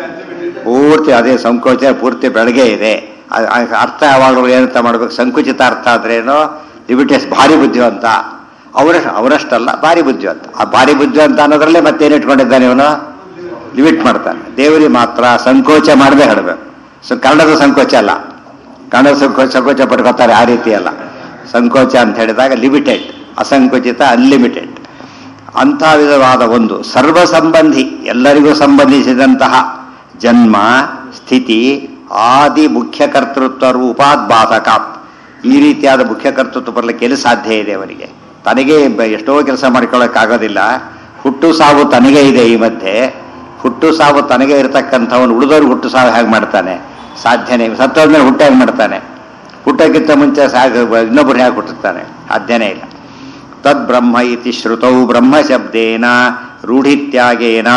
[SPEAKER 1] ಪೂರ್ತಿ ಅದೇ ಸಂಕೋಚ ಪೂರ್ತಿ ಬೆಳಗ್ಗೆ ಇದೆ ಅ- ಅ- ಅರ್ಥ ಯಾವಾಗಲೂ ಏನಂತ ಮಾಡ್ಬೇಕು ಸಂಕುಚಿತ ಅರ್ಥ ಆದ್ರೇನು ಲಿಮಿಟೇಸ್ ಭಾರಿ ಬುದ್ಧಿವಂತ ಅವರಷ್ಟು ಅವರಷ್ಟಲ್ಲ ಭಾರಿ ಬುದ್ಧಿವಂತ ಆ ಭಾರಿ ಬುದ್ಧಿವಂತ ಅನ್ನೋದ್ರಲ್ಲೇ ಮತ್ತೇನು ಇಟ್ಕೊಂಡಿದ್ದಾನೆ ಇವನು ಲಿಮಿಟ್ ಮಾಡ್ತಾನೆ ದೇವರಿಗೆ ಮಾತ್ರ ಸಂಕೋಚ ಮಾಡದೆ ಹೇಳಬೇಕು ಸೊ ಕನ್ನಡದ ಸಂಕೋಚ ಅಲ್ಲ ಕನ್ನಡದ ಸಂಕೋಚ ಸಂಕೋಚ ಪಡ್ಕೋತಾರೆ ಆ ರೀತಿ ಅಲ್ಲ ಸಂಕೋಚ ಅಂತ ಹೇಳಿದಾಗ ಲಿಮಿಟೆಡ್ ಅಸಂಕೋಚಿತ ಅನ್ಲಿಮಿಟೆಡ್ ಅಂಥ ವಿಧವಾದ ಒಂದು ಸರ್ವ ಸಂಬಂಧಿ ಎಲ್ಲರಿಗೂ ಸಂಬಂಧಿಸಿದಂತಹ ಜನ್ಮ ಸ್ಥಿತಿ ಆದಿ ಮುಖ್ಯ ಕರ್ತೃತ್ವ ರೂಪಾದ್ಬಾಧಕ ಈ ರೀತಿಯಾದ ಮುಖ್ಯ ಕರ್ತೃತ್ವ ಬರಲಿಕ್ಕೆ ಎಲ್ಲಿ ಸಾಧ್ಯ ಇದೆ ಅವನಿಗೆ ತನಗೆ ಬ- ಎಷ್ಟೋ ಕೆಲಸ ಮಾಡ್ಕೊಳ್ಳೋಕ್ಕಾಗೋದಿಲ್ಲ ಹುಟ್ಟು ಸಾವು ತನಗೇ ಇದೆ ಈ ಮಧ್ಯೆ ಹುಟ್ಟು ಸಾವು ತನಗೆ ಇರತಕ್ಕಂಥವನು ಉಳಿದವ್ರು ಹುಟ್ಟು ಸಾವು ಹೇಗೆ ಮಾಡ್ತಾನೆ ಸಾಧ್ಯನೇ ಸತ್ತೋದ್ಮೇಲೆ ಹುಟ್ಟು ಹೇಗೆ ಮಾಡ್ತಾನೆ ಹುಟ್ಟಕ್ಕಿಂತ ಮುಂಚೆ ಸಾಗ ಇನ್ನೊಬ್ಬರು ಹೇಗೆ ಹುಟ್ಟುತ್ತಾನೆ ಸಾಧ್ಯನೇ ಇಲ್ಲ ತದ್ ಬ್ರಹ್ಮ ಇತಿ ಶ್ರುತೌ ಬ್ರಹ್ಮ ಶಬ್ದೇನ ರೂಢಿತ್ಯಾಗೇನ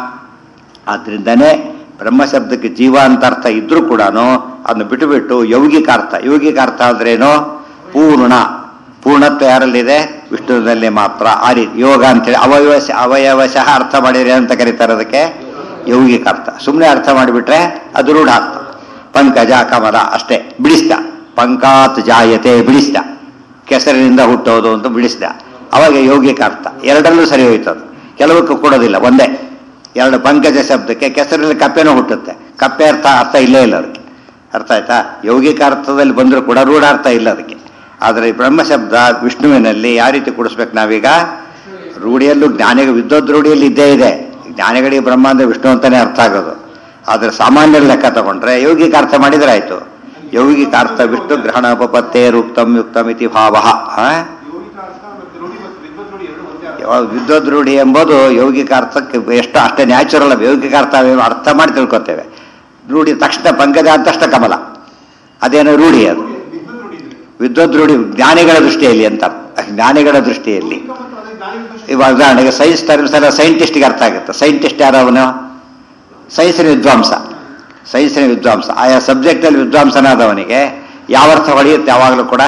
[SPEAKER 1] ಆದ್ರಿಂದನೇ ಬ್ರಹ್ಮ ಶಬ್ದಕ್ಕೆ ಜೀವ ಅಂತ ಅರ್ಥ ಇದ್ರೂ ಕೂಡ ಅದನ್ನು ಬಿಟ್ಟು ಬಿಟ್ಟು ಯೌಗಿಕ ಅರ್ಥ ಯೌಗಿಕ ಅರ್ಥ ಅಂದ್ರೇನು ಪೂರ್ಣ ಪೂರ್ಣತ್ವ ಯಾರಲ್ಲಿದೆ ವಿಷ್ಣುವಿನಲ್ಲಿ ಮಾತ್ರ ಆ ರೀತಿ ಯೋಗ ಅಂತೇಳಿ ಅವಯವಶ ಅವಯವಶಃ ಅರ್ಥ ಮಾಡಿದ್ರೆ ಅಂತ ಕರೀತಾರೆ ಅದಕ್ಕೆ ಯೌಗಿಕ ಅರ್ಥ ಸುಮ್ಮನೆ ಅರ್ಥ ಮಾಡಿಬಿಟ್ರೆ ಅದು ರೂಢ ಅರ್ಥ ಪಂಕಜ ಕಮಲ ಅಷ್ಟೇ ಬಿಡಿಸ್ದ ಪಂಕಾತ್ ಜಾಯತೆ ಬಿಡಿಸ್ದ ಕೆಸರಿನಿಂದ ಹುಟ್ಟೋದು ಅಂತ ಬಿಡಿಸ್ದ ಅವಾಗ ಯೌಗಿಕ ಅರ್ಥ ಎರಡರಲ್ಲೂ ಸರಿ ಹೋಯ್ತು ಅದು ಕೆಲವಕ್ಕೆ ಕೊಡೋದಿಲ್ಲ ಒಂದೇ ಎರಡು ಪಂಕಜ ಶಬ್ದಕ್ಕೆ ಕೆಸರಲ್ಲಿ ಕಪ್ಪೆನೂ ಹುಟ್ಟುತ್ತೆ ಕಪ್ಪೆ ಅರ್ಥ ಅರ್ಥ ಇಲ್ಲೇ ಇಲ್ಲ ಅದಕ್ಕೆ ಅರ್ಥ ಆಯ್ತಾ ಯೌಗಿಕ ಅರ್ಥದಲ್ಲಿ ಬಂದರೂ ಕೂಡ ರೂಢ ಅರ್ಥ ಇಲ್ಲ ಅದಕ್ಕೆ ಆದರೆ ಈ ಬ್ರಹ್ಮ ಶಬ್ದ ವಿಷ್ಣುವಿನಲ್ಲಿ ಯಾವ ರೀತಿ ಕೂಡಿಸ್ಬೇಕು ನಾವೀಗ ರೂಢಿಯಲ್ಲೂ ಜ್ಞಾನಿಗ ವಿದ್ವದ್ ರೂಢಿಯಲ್ಲಿ ಇದ್ದೇ ಇದೆ ಜ್ಞಾನಿಗಳಿಗೆ ಬ್ರಹ್ಮ ಅಂದ್ರೆ ವಿಷ್ಣು ಅಂತಾನೆ ಅರ್ಥ ಆಗೋದು ಆದರೆ ಸಾಮಾನ್ಯರ ಲೆಕ್ಕ ತಗೊಂಡ್ರೆ ಯೌಗಿಕ ಅರ್ಥ ಮಾಡಿದ್ರೆ ಆಯ್ತು ಯೌಗಿಕ ಅರ್ಥ ವಿಷ್ಣು ಗ್ರಹಣ ಉಪಪತ್ತೇ ರುಕ್ತಂ ಯುಕ್ತಂ ಇತಿ ಭಾವ
[SPEAKER 2] ಯೋಗಿಕ ಅರ್ಥ ಮತ್ತು ರೂಢಿ ಮತ್ತು ವಿದ್ವತ್ ರೂಢಿ ಎರಡು ಒಂದೇ ಅರ್ಥ.
[SPEAKER 1] ವಿದ್ವದ್ ರೂಢಿ ಎಂಬುದು ಯೌಗಿಕ ಅರ್ಥಕ್ಕೆ ಎಷ್ಟು ಅಷ್ಟೇ ನ್ಯಾಚುರಲ್ ಯೌಗಿಕ ಅರ್ಥ ಏನು ಅರ್ಥ ಮಾಡಿ ತಿಳ್ಕೊತೇವೆ ರೂಢಿ ತಕ್ಷಣ ಪಂಕಜ ಅಂತ ತಕ್ಷಣ ಕಮಲ ಅದೇನೋ ರೂಢಿ ಅದು
[SPEAKER 2] ವಿದ್ವತ್ ರೂಢಿ ಇದೆ.
[SPEAKER 1] ವಿದ್ವದ್ ರೂಢಿ ಜ್ಞಾನಿಗಳ ದೃಷ್ಟಿಯಲ್ಲಿ ಅಂತ ಜ್ಞಾನಿಗಳ ದೃಷ್ಟಿಯಲ್ಲಿ
[SPEAKER 2] ಯೋಗಿಕ ಮತ್ತು ಅದೇ ಜ್ಞಾನಿಗಳ ದೃಷ್ಟಿ.
[SPEAKER 1] ಇವಾಗ ಉದಾಹರಣೆಗೆ ಸೈನ್ಸ್ ಟರ್ಮ್ಸ್ ಎಲ್ಲ ಸೈಂಟಿಸ್ಟ್ಗೆ ಅರ್ಥ ಆಗುತ್ತೆ ಸೈಂಟಿಸ್ಟ್ ಯಾರು ಅವನು ಸೈನ್ಸಿನ ವಿದ್ವಾಂಸ ಸೈನ್ಸಿನ ವಿದ್ವಾಂಸ ಆಯಾ ಸಬ್ಜೆಕ್ಟಲ್ಲಿ ವಿದ್ವಾಂಸನಾದವನಿಗೆ ಯಾವ ಅರ್ಥ ಹೊಳೆಯುತ್ತೆ ಯಾವಾಗಲೂ ಕೂಡ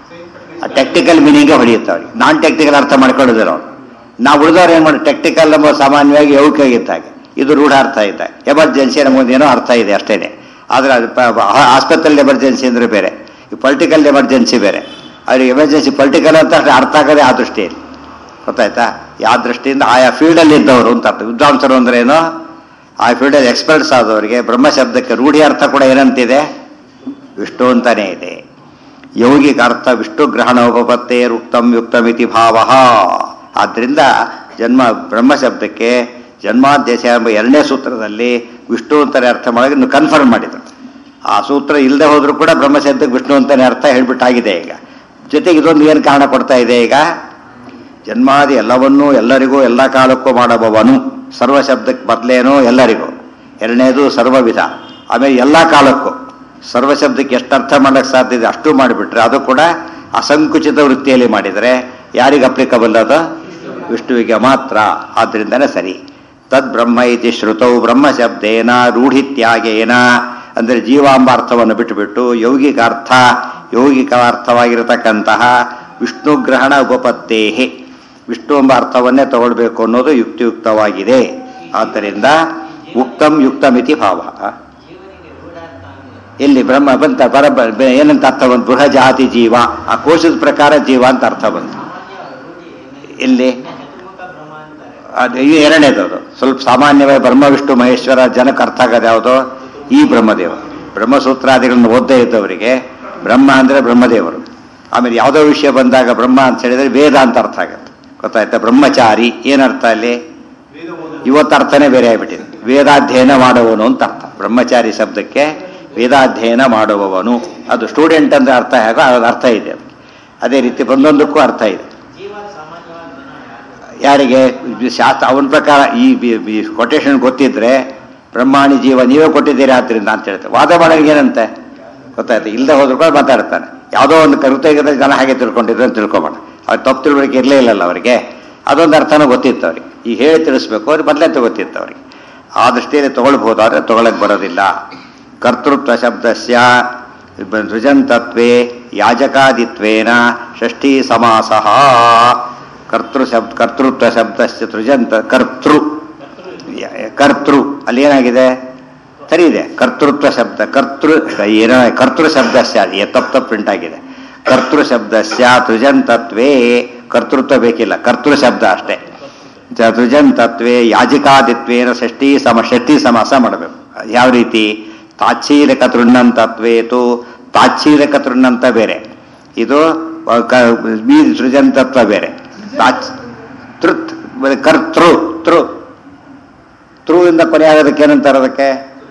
[SPEAKER 1] ಟೆಕ್ನಿಕಲ್ ಮೀನಿಂಗೇ ಹೊಳೆಯುತ್ತೆ ಅವನಿಗೆ ನಾನ್ ಟೆಕ್ನಿಕಲ್ ಅರ್ಥ ಮಾಡ್ಕೊಳ್ಳೋದಿಲ್ಲ ಅವನು ನಾವು ಉಳಿದವ್ರು ಏನು ಮಾಡಿ ಟೆಕ್ನಿಕಲ್ ನಮ್ಮ ಸಾಮಾನ್ಯವಾಗಿ ಯೌಕಿಕ ಇದ್ದಾಗೆ ಇದು ರೂಢ ಅರ್ಥ ಇದೆ ಎಮರ್ಜೆನ್ಸಿ ನಮಗೊಂದು ಏನೋ ಅರ್ಥ ಇದೆ ಅಷ್ಟೇನೆ ಆದರೆ ಅದು ಹಾಸ್ಪಿಟಲ್ ಎಮರ್ಜೆನ್ಸಿ ಅಂದರೆ ಬೇರೆ ಈ ಪೊಲಿಟಿಕಲ್ ಎಮರ್ಜೆನ್ಸಿ ಬೇರೆ ಅವ್ರಿಗೆ ಎಮರ್ಜೆನ್ಸಿ ಪೊಲಿಟಿಕಲ್ ಅಂತ ಅಷ್ಟೇ ಅರ್ಥ ಆಗೋದೇ ಆ ದೃಷ್ಟಿಯಲ್ಲಿ ಗೊತ್ತಾಯ್ತಾ ಯಾವ ದೃಷ್ಟಿಯಿಂದ ಆಯಾ ಫೀಲ್ಡಲ್ಲಿ ಇದ್ದವರು ಅಂತ ಅರ್ಥ ವಿದ್ವಾಂಸರು ಅಂದ್ರೆ ಏನು ಆ ಫೀಲ್ಡಲ್ಲಿ ಎಕ್ಸ್ಪರ್ಟ್ಸ್ ಆದವರಿಗೆ ಬ್ರಹ್ಮ ಶಬ್ದಕ್ಕೆ ರೂಢಿ ಅರ್ಥ ಕೂಡ ಏನಂತಿದೆ ವಿಷ್ಣು ಅಂತಾನೇ ಇದೆ ಯೌಗಿಕ ಅರ್ಥ ವಿಷ್ಣು ಗ್ರಹಣ ಉಪಪತ್ತೇ ರುಕ್ತಂ ಯುಕ್ತಮಿತಿ ಭಾವ ಆದ್ದರಿಂದ ಜನ್ಮ ಬ್ರಹ್ಮ ಶಬ್ದಕ್ಕೆ ಜನ್ಮಾದ್ಯಶ ಎಂಬ ಎರಡನೇ ಸೂತ್ರದಲ್ಲಿ ವಿಷ್ಣು ಅಂತಾನೆ ಅರ್ಥ ಮಾಡಿ ಇನ್ನು ಕನ್ಫರ್ಮ್ ಮಾಡಿದ್ರು ಆ ಸೂತ್ರ ಇಲ್ಲದೆ ಹೋದ್ರೂ ಕೂಡ ಬ್ರಹ್ಮ ಶಬ್ದಕ್ಕೆ ವಿಷ್ಣು ಅಂತಾನೆ ಅರ್ಥ ಹೇಳ್ಬಿಟ್ಟಾಗಿದೆ ಈಗ ಜೊತೆಗೆ ಇದೊಂದು ಏನು ಕಾರಣ ಕೊಡ್ತಾ ಇದೆ ಈಗ ಜನ್ಮಾದಿ ಎಲ್ಲವನ್ನೂ ಎಲ್ಲರಿಗೂ ಎಲ್ಲ ಕಾಲಕ್ಕೂ ಮಾಡಬವನು ಸರ್ವ ಶಬ್ದಕ್ಕೆ ಬದಲೇನೋ ಎಲ್ಲರಿಗೂ ಎರಡನೇದು ಸರ್ವವಿಧ ಆಮೇಲೆ ಎಲ್ಲ ಕಾಲಕ್ಕೂ ಸರ್ವ ಶಬ್ದಕ್ಕೆ ಎಷ್ಟು ಅರ್ಥ ಮಾಡಕ್ಕೆ ಸಾಧ್ಯ ಇದೆ ಅಷ್ಟು ಮಾಡಿಬಿಟ್ರೆ ಅದು ಕೂಡ ಅಸಂಕುಚಿತ ವೃತ್ತಿಯಲ್ಲಿ ಮಾಡಿದರೆ ಯಾರಿಗೆ ಅಪ್ಲಿಕಬಲ್ ಅದು ವಿಷ್ಣುವಿಗೆ ಮಾತ್ರ ಆದ್ರಿಂದನೇ ಸರಿ ತದ್ ಬ್ರಹ್ಮ ಇತಿ ಶ್ರುತೌ ಬ್ರಹ್ಮ ಶಬ್ದೇನ ರೂಢಿತ್ಯಾಗೇನ ಅಂದರೆ ಜೀವಾಂಬ ಅರ್ಥವನ್ನು ಬಿಟ್ಟುಬಿಟ್ಟು ಯೌಗಿಕ ಅರ್ಥ ಯೌಗಿಕ ಅರ್ಥವಾಗಿರತಕ್ಕಂತಹ ವಿಷ್ಣು ಗ್ರಹಣ ಉಪಪತ್ತೇಹಿ ವಿಷ್ಣು ಎಂಬ ಅರ್ಥವನ್ನೇ ತಗೊಳ್ಬೇಕು ಅನ್ನೋದು ಯುಕ್ತಿಯುಕ್ತವಾಗಿದೆ ಆದ್ದರಿಂದ ಉಕ್ತಂ ಯುಕ್ತಮಿತಿ ಭಾವ ಎಲ್ಲಿ ಬ್ರಹ್ಮ ಬಂತ ಬರ ಬ- ಏನಂತ ಅರ್ಥ ಬಂತು ಬೃಹಜಾತಿ ಜೀವ ಆ ಕೋಶದ ಪ್ರಕಾರ ಜೀವ ಅಂತ ಅರ್ಥ ಬಂತು ಎಲ್ಲಿ ಅದು ಈ ಎರಡನೇದು ಅದು ಸ್ವಲ್ಪ ಸಾಮಾನ್ಯವಾಗಿ ಬ್ರಹ್ಮ ವಿಷ್ಣು ಮಹೇಶ್ವರ ಜನಕ್ಕೆ ಅರ್ಥ ಆಗೋದು ಯಾವುದೋ ಈ ಬ್ರಹ್ಮದೇವ ಬ್ರಹ್ಮಸೂತ್ರಾದಿಗಳನ್ನು ಓದ್ದೇ ಇದ್ದವರಿಗೆ ಬ್ರಹ್ಮ ಅಂದರೆ ಬ್ರಹ್ಮದೇವರು ಆಮೇಲೆ ಯಾವುದೋ ವಿಷಯ ಬಂದಾಗ ಬ್ರಹ್ಮ ಅಂತ ಹೇಳಿದ್ರೆ ವೇದ ಅಂತ ಅರ್ಥ ಆಗುತ್ತೆ ಗೊತ್ತಾಯ್ತಾ ಬ್ರಹ್ಮಚಾರಿ ಏನರ್ಥ ಅಲ್ಲಿ ಇವತ್ತು ಅರ್ಥನೇ ಬೇರೆ ಆಗ್ಬಿಟ್ಟಿದೆ ವೇದಾಧ್ಯಯನ ಮಾಡುವವನು ಅಂತ ಅರ್ಥ ಬ್ರಹ್ಮಚಾರಿ ಶಬ್ದಕ್ಕೆ ವೇದಾಧ್ಯಯನ ಮಾಡುವವನು ಅದು ಸ್ಟೂಡೆಂಟ್ ಅಂದ್ರೆ ಅರ್ಥ ಹೇಗೋ ಅದು ಅರ್ಥ ಇದೆ ಅದು ಅದೇ ರೀತಿ ಒಂದೊಂದಕ್ಕೂ ಅರ್ಥ ಇದೆ ಯಾರಿಗೆ ಇದು ಶಾಸ್ತ್ರ ಅವನ ಪ್ರಕಾರ ಈ ಕೊಟೇಶನ್ ಗೊತ್ತಿದ್ರೆ ಬ್ರಹ್ಮಾಣಿ ಜೀವ ನೀವೇ ಕೊಟ್ಟಿದ್ದೀರಿ ಆದ್ರಿಂದ ಅಂತ ಹೇಳ್ತಾರೆ ವಾದ ಮಾಡೋರಿಗೆ ಏನಂತೆ ಗೊತ್ತಾಯ್ತು ಇಲ್ಲದೆ ಹೋದ್ರು ಕೂಡ ಮಾತಾಡ್ತಾನೆ ಯಾವುದೋ ಒಂದು ಕೃತಜ್ಞತೆ ಜನ ಹಾಗೆ ತಿಳ್ಕೊಂಡಿದ್ರು ಅಂತ ತಿಳ್ಕೊಬೇಡ ಅವ್ರು ತಪ್ಪು ತಿಳುವಳಿಕೆ ಇರಲೇ ಇಲ್ಲಲ್ಲ ಅವರಿಗೆ ಅದೊಂದು ಅರ್ಥನೂ ಗೊತ್ತಿತ್ತು ಅವ್ರಿಗೆ ಈ ಹೇಳಿ ತಿಳಿಸ್ಬೇಕು ಅವ್ರಿಗೆ ಮೊದಲೇ ಗೊತ್ತಿತ್ತು ಅವರಿಗೆ ಆ ದೃಷ್ಟಿಯಲ್ಲಿ ತಗೊಳ್ಬಹುದು ಆದರೆ ತಗೊಳಕ್ ಬರೋದಿಲ್ಲ ಕರ್ತೃತ್ವ ಶಬ್ದಸ್ಯ ರುಜಂತತ್ವೇ ಯಾಜಕಾದಿತ್ವೇನ ಷಷ್ಠಿ ಸಮಾಸಃ ಕರ್ತೃ ಶಬ್ದ ಕರ್ತೃತ್ವ ಶಬ್ದಸ್ಯ ತೃಜಂತ ಕರ್ತೃ ಕರ್ತೃ ಅಲ್ಲಿ ಏನಾಗಿದೆ ಸರಿ ಇದೆ ಕರ್ತೃತ್ವ ಶಬ್ದ ಕರ್ತೃ ಏನೋ ಕರ್ತೃ ಶಬ್ದಸ್ಯ ಅದು ತಪ್ಪು ತಪ್ಪು ಪ್ರಿಂಟ್ ಆಗಿದೆ ಕರ್ತೃ ಶಬ್ದಸ್ಯ ತೃಜಂತತ್ವೇ ಕರ್ತೃತ್ವ ಬೇಕಿಲ್ಲ ಕರ್ತೃ ಶಬ್ದ ಅಷ್ಟೇ ಜ- ತೃಜಂತತ್ವೇ ಯಾಜಿಕಾದಿತ್ವೇನ ಷಷ್ಠಿ ಸಮ ಷಷ್ಠಿ ಸಮಾಸ ಮಾಡಬೇಕು ಯಾವ ರೀತಿ ತಾಚ್ಛೀಲಕ ತೃಣ್ಣಂತತ್ವೇತು ತಾಚ್ಛೀಲಕ ತೃಣ್ಣಂತ ಬೇರೆ ಇದು ಅ, ಕ- ಈ ಸೃಜಂತತ್ವ ಬೇರೆ ತಾಚ್ ತೃತ್ ಬರೀ ಕರ್ತೃ ತೃ ತೃ ಇಂದ ಕೊನೆ ಆಗೋದಕ್ಕೆ ಏನಂತಾರೆ ಅದಕ್ಕೆ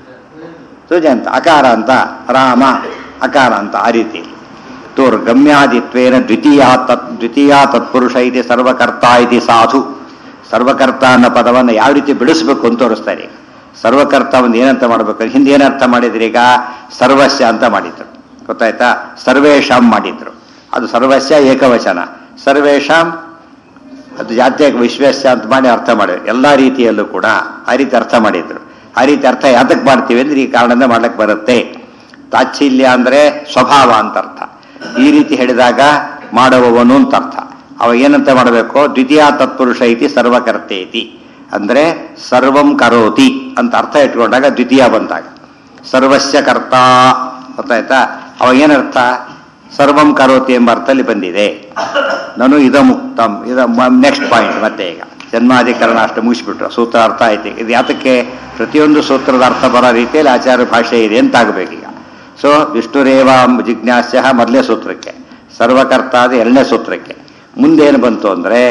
[SPEAKER 1] ಸೃಜಂತ ಅಕಾರ ಅಂತ ರಾಮ ಅಕಾರ ಅಂತ ಆ ರೀತಿ ಗಮ್ಯಾದಿತ್ವೇನ ದ್ವಿತೀಯ ತತ್ ದ್ವಿತೀಯ ತತ್ಪುರುಷ ಇದೆ ಸರ್ವಕರ್ತ ಇದೆ ಸಾಧು ಸರ್ವಕರ್ತ ಅನ್ನೋ ಪದವನ್ನು ಯಾವ ರೀತಿ ಬಿಡಿಸ್ಬೇಕು ಅಂತ ತೋರಿಸ್ತಾರೆ ಈಗ ಸರ್ವಕರ್ತ ಒಂದು ಏನಂತ ಮಾಡ್ಬೇಕು ಹಿಂದೆ ಏನರ್ಥ ಮಾಡಿದ್ರಿ ಈಗ ಸರ್ವಸ್ಯ ಅಂತ ಮಾಡಿದ್ರು ಗೊತ್ತಾಯ್ತಾ ಸರ್ವೇಶಾಂ ಮಾಡಿದ್ರು ಅದು ಸರ್ವಸ್ಯ ಏಕವಚನ ಸರ್ವೇಶಾಂ ಅದು ಜಾತ್ಯ ವಿಶ್ವೇಶ ಅಂತ ಮಾಡಿ ಅರ್ಥ ಮಾಡಿದ್ರು ಎಲ್ಲ ರೀತಿಯಲ್ಲೂ ಕೂಡ ಆ ರೀತಿ ಅರ್ಥ ಮಾಡಿದ್ರು ಆ ರೀತಿ ಅರ್ಥ ಯಾತಕ್ಕೆ ಮಾಡ್ತೀವಿ ಅಂದ್ರೆ ಈ ಕಾರಣದಿಂದ ಮಾಡ್ಲಿಕ್ಕೆ ಬರುತ್ತೆ ತಾಚ್ಛಿಲ್ಯ ಅಂದ್ರೆ ಸ್ವಭಾವ ಅಂತ ಅರ್ಥ ಈ ರೀತಿ ಹೇಳಿದಾಗ ಮಾಡುವವನು ಅಂತ ಅರ್ಥ ಅವ ಏನಂತ ಮಾಡಬೇಕು ದ್ವಿತೀಯ ತತ್ಪುರುಷ ಐತಿ ಸರ್ವಕರ್ತೆ ಐತಿ ಅಂದ್ರೆ ಸರ್ವಂ ಕರೋತಿ ಅಂತ ಅರ್ಥ ಇಟ್ಕೊಂಡಾಗ ದ್ವಿತೀಯ ಬಂದಾಗ ಸರ್ವಸ್ಯ ಕರ್ತ ಗೊತ್ತಾಯ್ತಾ ಅವ ಏನರ್ಥ ಸರ್ವಂ ಕರೋತಿ ಎಂಬ ಅರ್ಥದಲ್ಲಿ ಬಂದಿದೆ ನಾನು ಇದ ಮುಕ್ತಂ ಇದ ನೆಕ್ಸ್ಟ್ ಪಾಯಿಂಟ್ ಮತ್ತೆ ಈಗ ಜನ್ಮಾಧಿಕರಣ ಅಷ್ಟು ಮುಗಿಸ್ಬಿಟ್ರು ಸೂತ್ರ ಅರ್ಥ ಆಯ್ತು ಇದು ಯಾತಕ್ಕೆ ಪ್ರತಿಯೊಂದು ಸೂತ್ರದ ಅರ್ಥ ಬರೋ ರೀತಿಯಲ್ಲಿ ಆಚಾರ ಭಾಷೆ ಇದೆ ಅಂತ ಆಗಬೇಕೀಗ ಸೊ ವಿಷ್ಣುರೇವ ಜಿಜ್ಞಾಸ್ಯ ಮೊದಲನೇ ಸೂತ್ರಕ್ಕೆ ಸರ್ವಕರ್ತ ಆದ ಎರಡನೇ ಸೂತ್ರಕ್ಕೆ ಮುಂದೆ ಏನು ಬಂತು ಅಂದ್ರೆ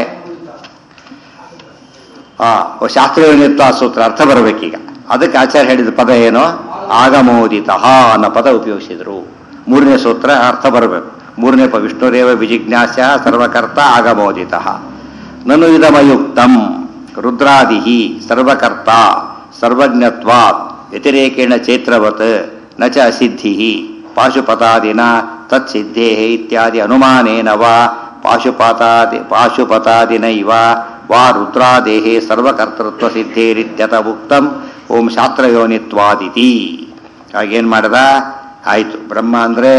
[SPEAKER 1] ಆ ಶಾಸ್ತ್ರೀಯನಿತ್ವ ಸೂತ್ರ ಅರ್ಥ ಬರಬೇಕೀಗ ಅದಕ್ಕೆ ಆಚಾರ್ಯ ಹೇಳಿದ ಪದ ಏನು ಆಗಮೋದಿತ ಅನ್ನೋ ಪದ ಉಪಯೋಗಿಸಿದ್ರು ಮೂರನೇ ಸೂತ್ರ ಅರ್ಥ ಬರಬೇಕು ಮೂರನೇ ಪ ವಿಷ್ಣುರೇವ ವಿಜಿಜ್ಞಾಸ್ಯ ಸರ್ವಕರ್ತ ಆಗಮೋದಿತ ನನು ಇದಮಯುಕ್ತಂ ರುದ್ರಾದಿ ಸರ್ವಕರ್ತ ಸರ್ವಜ್ಞತ್ವಾತ್ ವ್ಯತಿರೇಕೇಣ ಚೈತ್ರವತ್ ನ ಚ ಅಸಿದ್ಧಿ ಪಾಶುಪತಾದಿನ ತತ್ಸಿದ್ಧೇ ಇತ್ಯಾದಿ ಅನುಮಾನೇನ ವಾ ಪಾಶುಪಾತಾದಿ ಪಾಶುಪತಾದಿನೈವ ವಾ ರುದ್ರಾದೇಹೇ ಸರ್ವಕರ್ತೃತ್ವ ಸಿದ್ಧೇರಿತ್ಯತ ಉಕ್ತಂ ಓಂ ಶಾಸ್ತ್ರಯೋನಿತ್ವಾದಿತಿ ಆಗೇನ್ ಮಾಡ್ದ ಆಯ್ತು ಬ್ರಹ್ಮ ಅಂದ್ರೆ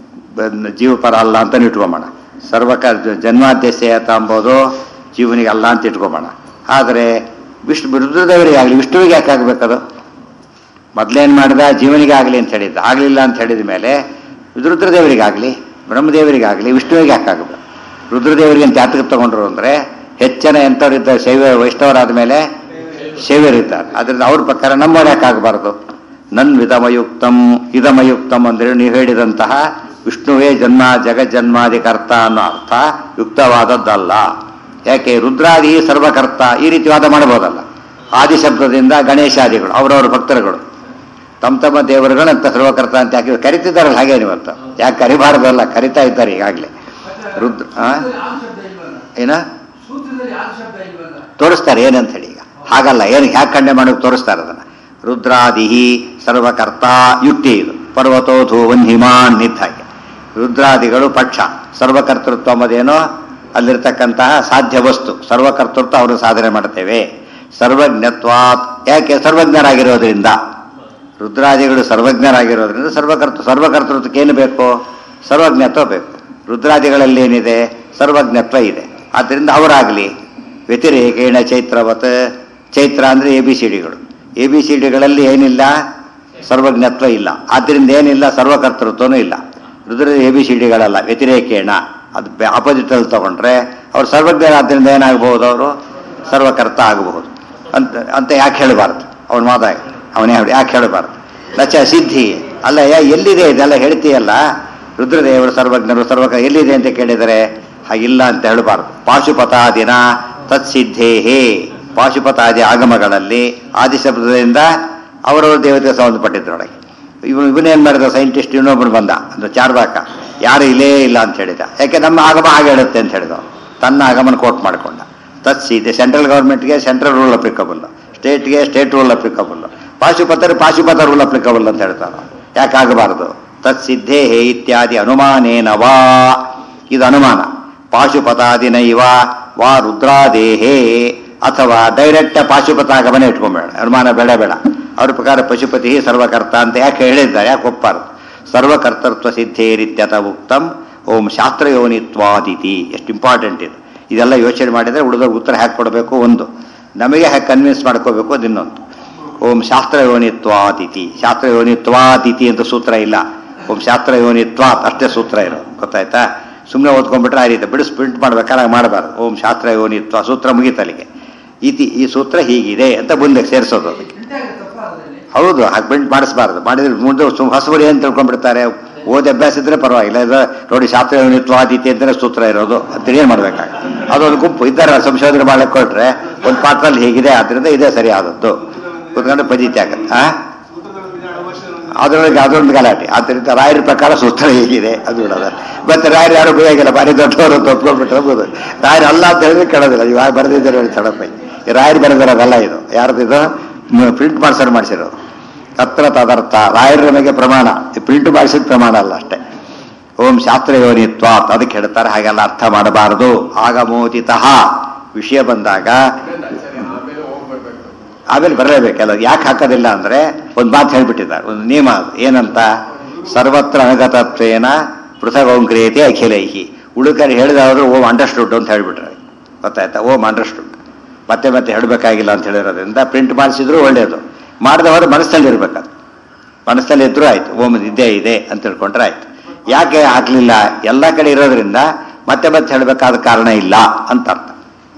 [SPEAKER 1] ಬ- ಜೀವಪರ ಅಲ್ಲ ಅಂತ ಇಟ್ಕೊಂಬೋಣ ಸರ್ವಕ ಜನ್ಮಾದ್ಯಸ್ಯತ ಅಂಬೋದು ಜೀವನಿಗೆ ಅಲ್ಲ ಅಂತ ಇಟ್ಕೊಂಬೋಣ ಆದರೆ ವಿಷ್ಣು ರುದ್ರದೇವರಿಗೆ ಆಗಲಿ ವಿಷ್ಣುವಿಗೆ ಯಾಕೆ ಆಗ್ಬೇಕದು ಮೊದ್ಲೇನ್ ಮಾಡಿದ ಜೀವನಿಗೆ ಆಗಲಿ ಅಂತ ಹೇಳಿದ್ದ ಆಗಲಿಲ್ಲ ಅಂತ ಹೇಳಿದ ಮೇಲೆ ರುದ್ರದೇವರಿಗಾಗಲಿ ಬ್ರಹ್ಮದೇವರಿಗಾಗಲಿ ವಿಷ್ಣುವಿಗೆ ಯಾಕಾಗಬೇಕು ರುದ್ರದೇವರಿಗೆ ಅಂತ ಯಾತಕ್ಕೆ ತಗೊಂಡ್ರು ಅಂದ್ರೆ ಹೆಚ್ಚನ ಎಂಥವ್ರಿದ್ದಾರೆ ಶೈವ ವೈಷ್ಣವರಾದ ಮೇಲೆ ಶೈವರಿದ್ದಾರೆ ಅದರಿಂದ ಅವ್ರ ಪ್ರಕಾರ ನಮ್ಮವ್ರು ಯಾಕಾಗಬಾರ್ದು ನನ್ ವಿಧಮಯುಕ್ತಂ ಇದಮಯುಕ್ತಂ ಅಂದ್ರೆ ನೀವು ಹೇಳಿದಂತಹ ವಿಷ್ಣುವೇ ಜನ್ಮ ಜಗಜ್ಜನ್ಮಾದಿ ಕರ್ತ ಅನ್ನೋ ಅರ್ಥ ಯುಕ್ತವಾದದ್ದಲ್ಲ ಯಾಕೆ ರುದ್ರಾದಿ ಸರ್ವಕರ್ತ ಈ ರೀತಿ ವಾದ ಮಾಡಬಹುದಲ್ಲ ಆದಿ ಶಬ್ದದಿಂದ ಗಣೇಶಾದಿಗಳು ಅವರವರ ಭಕ್ತರುಗಳು ತಮ್ಮ ತಮ್ಮ ದೇವರುಗಳಂತ ಸರ್ವಕರ್ತ ಅಂತ ಯಾಕೆ ಕರಿತಿದ್ದಾರಲ್ಲ ಹಾಗೆ ಇವತ್ತು ಯಾಕೆ ಕರಿಬಾರ್ದಲ್ಲ ಕರಿತಾ ಇದ್ದಾರೆ ಈಗಾಗಲೇ ರುದ್ರ ಆ?
[SPEAKER 2] ಯಾವ ಶಬ್ದ ಇಲ್ವಲ್ಲ
[SPEAKER 1] ಏನ
[SPEAKER 2] ಸೂತ್ರದಲ್ಲಿ ಯಾವ ಶಬ್ದ ಇಲ್ವಲ್ಲ
[SPEAKER 1] ತೋರಿಸ್ತಾರೆ ಏನಂತ ಹೇಳಿ ಈಗ ಹಾಗಲ್ಲ ಏನು ಹ್ಯಾಕ್ ಖಂಡನೆ ಮಾಡೋಕೆ ತೋರಿಸ್ತಾರೆ ಅದನ್ನ ರುದ್ರಾದಿಹಿ ಸರ್ವಕರ್ತ ಯುಕ್ತಿ ಇದು ಪರ್ವತೋ ಧೂವನ್ ಹಿಮಾನ್ ನಿದ್ದ ಹಾಗೆ ರುದ್ರಾದಿಗಳು ಪಕ್ಷ ಸರ್ವಕರ್ತೃತ್ವ ಅನ್ನೋದೇನೋ ಅಲ್ಲಿರ್ತಕ್ಕಂತಹ ಸಾಧ್ಯ ವಸ್ತು ಸರ್ವಕರ್ತೃತ್ವ ಅವರು ಸಾಧನೆ ಮಾಡ್ತೇವೆ ಸರ್ವಜ್ಞತ್ವಾತ್ ಯಾಕೆ ಸರ್ವಜ್ಞರಾಗಿರೋದ್ರಿಂದ ರುದ್ರಾದಿಗಳು ಸರ್ವಜ್ಞರಾಗಿರೋದ್ರಿಂದ ಸರ್ವಕರ್ತ ಸರ್ವಕರ್ತೃತ್ವಕ್ಕೆ ಏನು ಬೇಕು ಸರ್ವಜ್ಞತ್ವ ಬೇಕು ರುದ್ರಾದಿಗಳಲ್ಲಿ ಏನಿದೆ ಸರ್ವಜ್ಞತ್ವ ಇದೆ ಆದ್ದರಿಂದ ಅವರಾಗಲಿ ವ್ಯತಿರೇಕೇಣ ಚೈತ್ರವತ್ ಚೈತ್ರ ಅಂದರೆ ಎ ಬಿ ಸಿ ಡಿಗಳು ಎ ಬಿ ಸಿ ಡಿಗಳಲ್ಲಿ ಏನಿಲ್ಲ ಸರ್ವಜ್ಞತ್ವ ಇಲ್ಲ ಆದ್ದರಿಂದ ಏನಿಲ್ಲ ಸರ್ವಕರ್ತೃತ್ವನೂ ಇಲ್ಲ ರುದ್ರ ಎ ಬಿ ಸಿ ಡಿಗಳಲ್ಲ ವ್ಯತಿರೇಕೇಣ ಅದು ಆಪೋಸಿಟ್ ಅಲ್ಲಿ ತಗೊಂಡ್ರೆ ಅವ್ರು ಸರ್ವಜ್ಞರಾದ್ರಿಂದ ಏನಾಗಬಹುದು ಅವರು ಸರ್ವಕರ್ತ ಆಗಬಹುದು ಅಂತ ಅಂತ ಯಾಕೆ ಹೇಳಬಾರ್ದು ಅವನ ಮಾದ ಅವನೇ ಹೇಳಿ ಯಾಕೆ ಹೇಳಬಾರ್ದು ನಚ ಸಿದ್ಧಿ ಅಲ್ಲ ಯಾ ಎಲ್ಲಿದೆ ಇದೆಲ್ಲ ಹೇಳ್ತೀಯಲ್ಲ ರುದ್ರದೇವರು ಸರ್ವಜ್ಞರು ಸರ್ವಕ ಎಲ್ಲಿದೆ ಅಂತ ಕೇಳಿದರೆ ಹಾಗಿಲ್ಲ ಅಂತ ಹೇಳಬಾರ್ದು ಪಾಶುಪತಾದಿನ ತತ್ಸಿದ್ಧೇಹೇ ಪಾಶುಪತಾದಿ ಆಗಮಗಳಲ್ಲಿ ಆದಿಶಬ್ದದಿಂದ ಅವರವರು ದೇವತೆಗೆ ಸಂಬಂಧಪಟ್ಟಿದ್ರೊಳಗೆ ಇವನು ಇವನೇನು ಮಾಡಿದ ಸೈಂಟಿಸ್ಟ್ ಇನ್ನೊಬ್ಬನು ಬಂದ ಅಂದ್ರೆ ಚಾರ್ವಾಕ ಯಾರು ಇಲ್ಲೇ ಇಲ್ಲ ಅಂತ ಹೇಳಿದ ಯಾಕೆ ನಮ್ಮ ಆಗಮ ಹಾಗೆ ಹೇಳುತ್ತೆ ಅಂತ ಹೇಳಿದ ತನ್ನ ಆಗಮನ ಕೋಟ್ ಮಾಡಿಕೊಂಡ ತತ್ಸಿದೆ ಸೆಂಟ್ರಲ್ ಗೌರ್ಮೆಂಟ್ಗೆ ಸೆಂಟ್ರಲ್ ರೂಲ್ ಅಪ್ಲಿಕಬಲ್ ಸ್ಟೇಟ್ಗೆ ಸ್ಟೇಟ್ ರೂಲ್ ಅಪ್ಲಿಕಬಲ್ ಪಾಶುಪತರು ಪಾಶುಪತ ರೂಲ್ ಅಪ್ಲಿಕಬಲ್ ಅಂತ ಹೇಳ್ತಾರೆ ಯಾಕಾಗಬಾರದು ತತ್ಸಿದ್ಧೇ ಹೇ ಇತ್ಯಾದಿ ಅನುಮಾನೇನವಾ ಇದು ಅನುಮಾನ ಪಾಶುಪತಾದಿನೈವ ವಾ ರುದ್ರಾದೇಹೇ ಅಥವಾ ಡೈರೆಕ್ಟ್ ಪಾಶುಪತಾಗಮನೆ ಇಟ್ಕೊಂಬೇಡ ಅನುಮಾನ ಬೇಡ ಬೇಡ ಅವ್ರ ಪ್ರಕಾರ ಪಶುಪತಿ ಸರ್ವಕರ್ತ ಅಂತ ಯಾಕೆ ಹೇಳಿದ್ದಾರೆ ಯಾಕೆ ಒಪ್ಪಾರು ಸರ್ವಕರ್ತೃತ್ವ ಸಿದ್ಧೇರಿತ್ಯತ ಉಕ್ತಂ ಓಂ ಶಾಸ್ತ್ರಯೋನಿತ್ವಾದಿತಿ ಎಷ್ಟು ಇಂಪಾರ್ಟೆಂಟ್ ಇದು ಇದೆಲ್ಲ ಯೋಚನೆ ಮಾಡಿದರೆ ಉಳಿದವ್ರಿಗೆ ಉತ್ತರ ಹ್ಯಾಕ್ ಕೊಡಬೇಕು ಒಂದು ನಮಗೆ ಹ್ಯಾಕ್ ಕನ್ವಿನ್ಸ್ ಮಾಡ್ಕೋಬೇಕು ಅದು ಇನ್ನೊಂದು ಓಂ ಶಾಸ್ತ್ರಯೋನಿತ್ವಾದಿತಿ ಶಾಸ್ತ್ರಯೋನಿತ್ವಾದಿತಿ ಅಂತ ಸೂತ್ರ ಇಲ್ಲ ಓಂ ಶಾಸ್ತ್ರಯೋನಿತ್ವಾತ್ ಅಷ್ಟೇ ಸೂತ್ರ ಇರೋದು ಗೊತ್ತಾಯ್ತಾ ಸುಮ್ಮನೆ ಓದ್ಕೊಂಡ್ಬಿಟ್ರೆ ಆ ರೀತಿ ಬಿಡಿಸ್ ಪ್ರಿಂಟ್ ಮಾಡ್ಬೇಕಾದ್ರೆ ಮಾಡಬಾರ್ದು ಓಂ ಶಾಸ್ತ್ರಯೋನಿತ್ವ ಸೂತ್ರ ಮುಗೀತಲ್ಲಿಗೆ ಇತಿ ಈ ಸೂತ್ರ ಹೀಗಿದೆ ಅಂತ ಮುಂದೆ ಸೇರಿಸೋದು ಅದಕ್ಕೆ
[SPEAKER 2] ತಪ್ಪ ಅದರಲ್ಲಿ
[SPEAKER 1] ಹೌದು ಹಾಗೆ ಪ್ರಿಂಟ್ ಮಾಡಿಸ್ಬಾರ್ದು ಮಾಡಿದ್ರೆ ಮುಂದೆ ಸುಮ್ ಹೊಸಬರಿ ಅಂತ ತಿಳ್ಕೊಂಡ್ಬಿಡ್ತಾರೆ ಓದಿ ಅಭ್ಯಾಸ ಇದ್ರೆ ಪರವಾಗಿಲ್ಲ ಇದು ನೋಡಿ ಶಾಸ್ತ್ರ ನಿತ್ವಾದಿತಿ ಅಂತಲೇ ಸೂತ್ರ ಇರೋದು ಅಂತ ಏನು ಮಾಡ್ಬೇಕಾಗ ಅದೊಂದು ಗುಂಪು ಇದ್ದಾರೆ ಸಂಶೋಧನೆ ಮಾಡಕ್ಕೆ ಕೊಟ್ರೆ ಒಂದು ಪಾತ್ರದಲ್ಲಿ ಹೇಗಿದೆ ಆದ್ರಿಂದ ಇದೇ ಸರಿ ಆದದ್ದು ಕುತ್ಕೊಂಡು ಪಜಿತಿ ಆಗತ್ತೆ ಆ ಅದರೊಳಗೆ ಅದೊಂದು ಗಲಾಟೆ ಆದ್ದರಿಂದ ರಾಯರ ಪ್ರಕಾರ ಸೂತ್ರ ಹೇಗಿದೆ ಅದು ಬಿಡೋದು ಮತ್ತೆ ರಾಯರು ಯಾರು ಬೇಕಾಗಿಲ್ಲ ಭಾರಿ ದೊಡ್ಡವರು ಅಂತ ಒಪ್ಕೊಂಡ್ಬಿಟ್ರೆ ಬೋದು ರಾಯರು ಅಲ್ಲ ಅಂತ ಹೇಳಿದ್ರೆ ಕೇಳೋದಿಲ್ಲ ಇವಾಗ ಬರೆದಿದ್ದಾರೆ ಹೇಳಿ ತಡಪ್ಪ ಈ ರಾಯರು ಬರೆದಿರೋದಲ್ಲ ಇದು ಯಾರ್ದು ಇದು ಪ್ರಿಂಟ್ ಮಾಡ್ಸೋರು ಮಾಡಿಸಿರೋದು ತತ್ರ ತದರ್ಥ ರಾಯರ ನಮಗೆ ಪ್ರಮಾಣ ಪ್ರಿಂಟ್ ಮಾಡಿಸಿದ ಪ್ರಮಾಣ ಅಲ್ಲ ಅಷ್ಟೇ ಓಂ ಶಾಸ್ತ್ರ ಯೋನಿತ್ವ ಅದಕ್ಕೆ ಹೇಳ್ತಾರೆ ಹಾಗೆಲ್ಲ ಅರ್ಥ ಮಾಡಬಾರದು ಆಗ ಮೋದಿತಃ ವಿಷಯ ಬಂದಾಗ ಆಮೇಲೆ ಬರಲೇಬೇಕಲ್ಲ ಯಾಕೆ ಹಾಕೋದಿಲ್ಲ ಅಂದ್ರೆ ಒಂದು ಮಾತು ಹೇಳ್ಬಿಟ್ಟಿದ್ದಾರೆ ಒಂದು ನಿಯಮ ಅದು ಏನಂತ ಸರ್ವತ್ರ ಅನಗತತ್ವೇನ ಪೃಥಗೋಂಕ್ರಿಯತೆ ಅಖಿಲೈಹಿ ಉಳುಕರು ಹೇಳಿದವರು ಓಂ ಅಂಡರ್ಸ್ಟುಡ್ ಅಂತ ಹೇಳ್ಬಿಟ್ರೆ ಗೊತ್ತಾಯ್ತಾ ಓಂ ಅಂಡರ್ಸ್ಟುಡ್ ಮತ್ತೆ ಮತ್ತೆ ಹೇಳಬೇಕಾಗಿಲ್ಲ ಅಂತ ಹೇಳಿರೋದ್ರಿಂದ ಪ್ರಿಂಟ್ ಮಾಡಿಸಿದ್ರು ಒಳ್ಳೆಯದು ಮಾಡಿದವರು ಮನಸ್ಸಲ್ಲಿ ಇರ್ಬೇಕದು ಮನಸ್ಸಲ್ಲಿ ಇದ್ರೂ ಆಯ್ತು ಓಂ ಇದೇ ಇದೆ ಅಂತ ತಿಳ್ಕೊಂಡ್ರೆ ಆಯ್ತು ಯಾಕೆ ಹಾಕ್ಲಿಲ್ಲ ಎಲ್ಲ ಕಡೆ ಇರೋದ್ರಿಂದ ಮತ್ತೆ ಮತ್ತೆ ಹೇಳಬೇಕಾದ ಕಾರಣ ಇಲ್ಲ ಅಂತ ಅರ್ಥ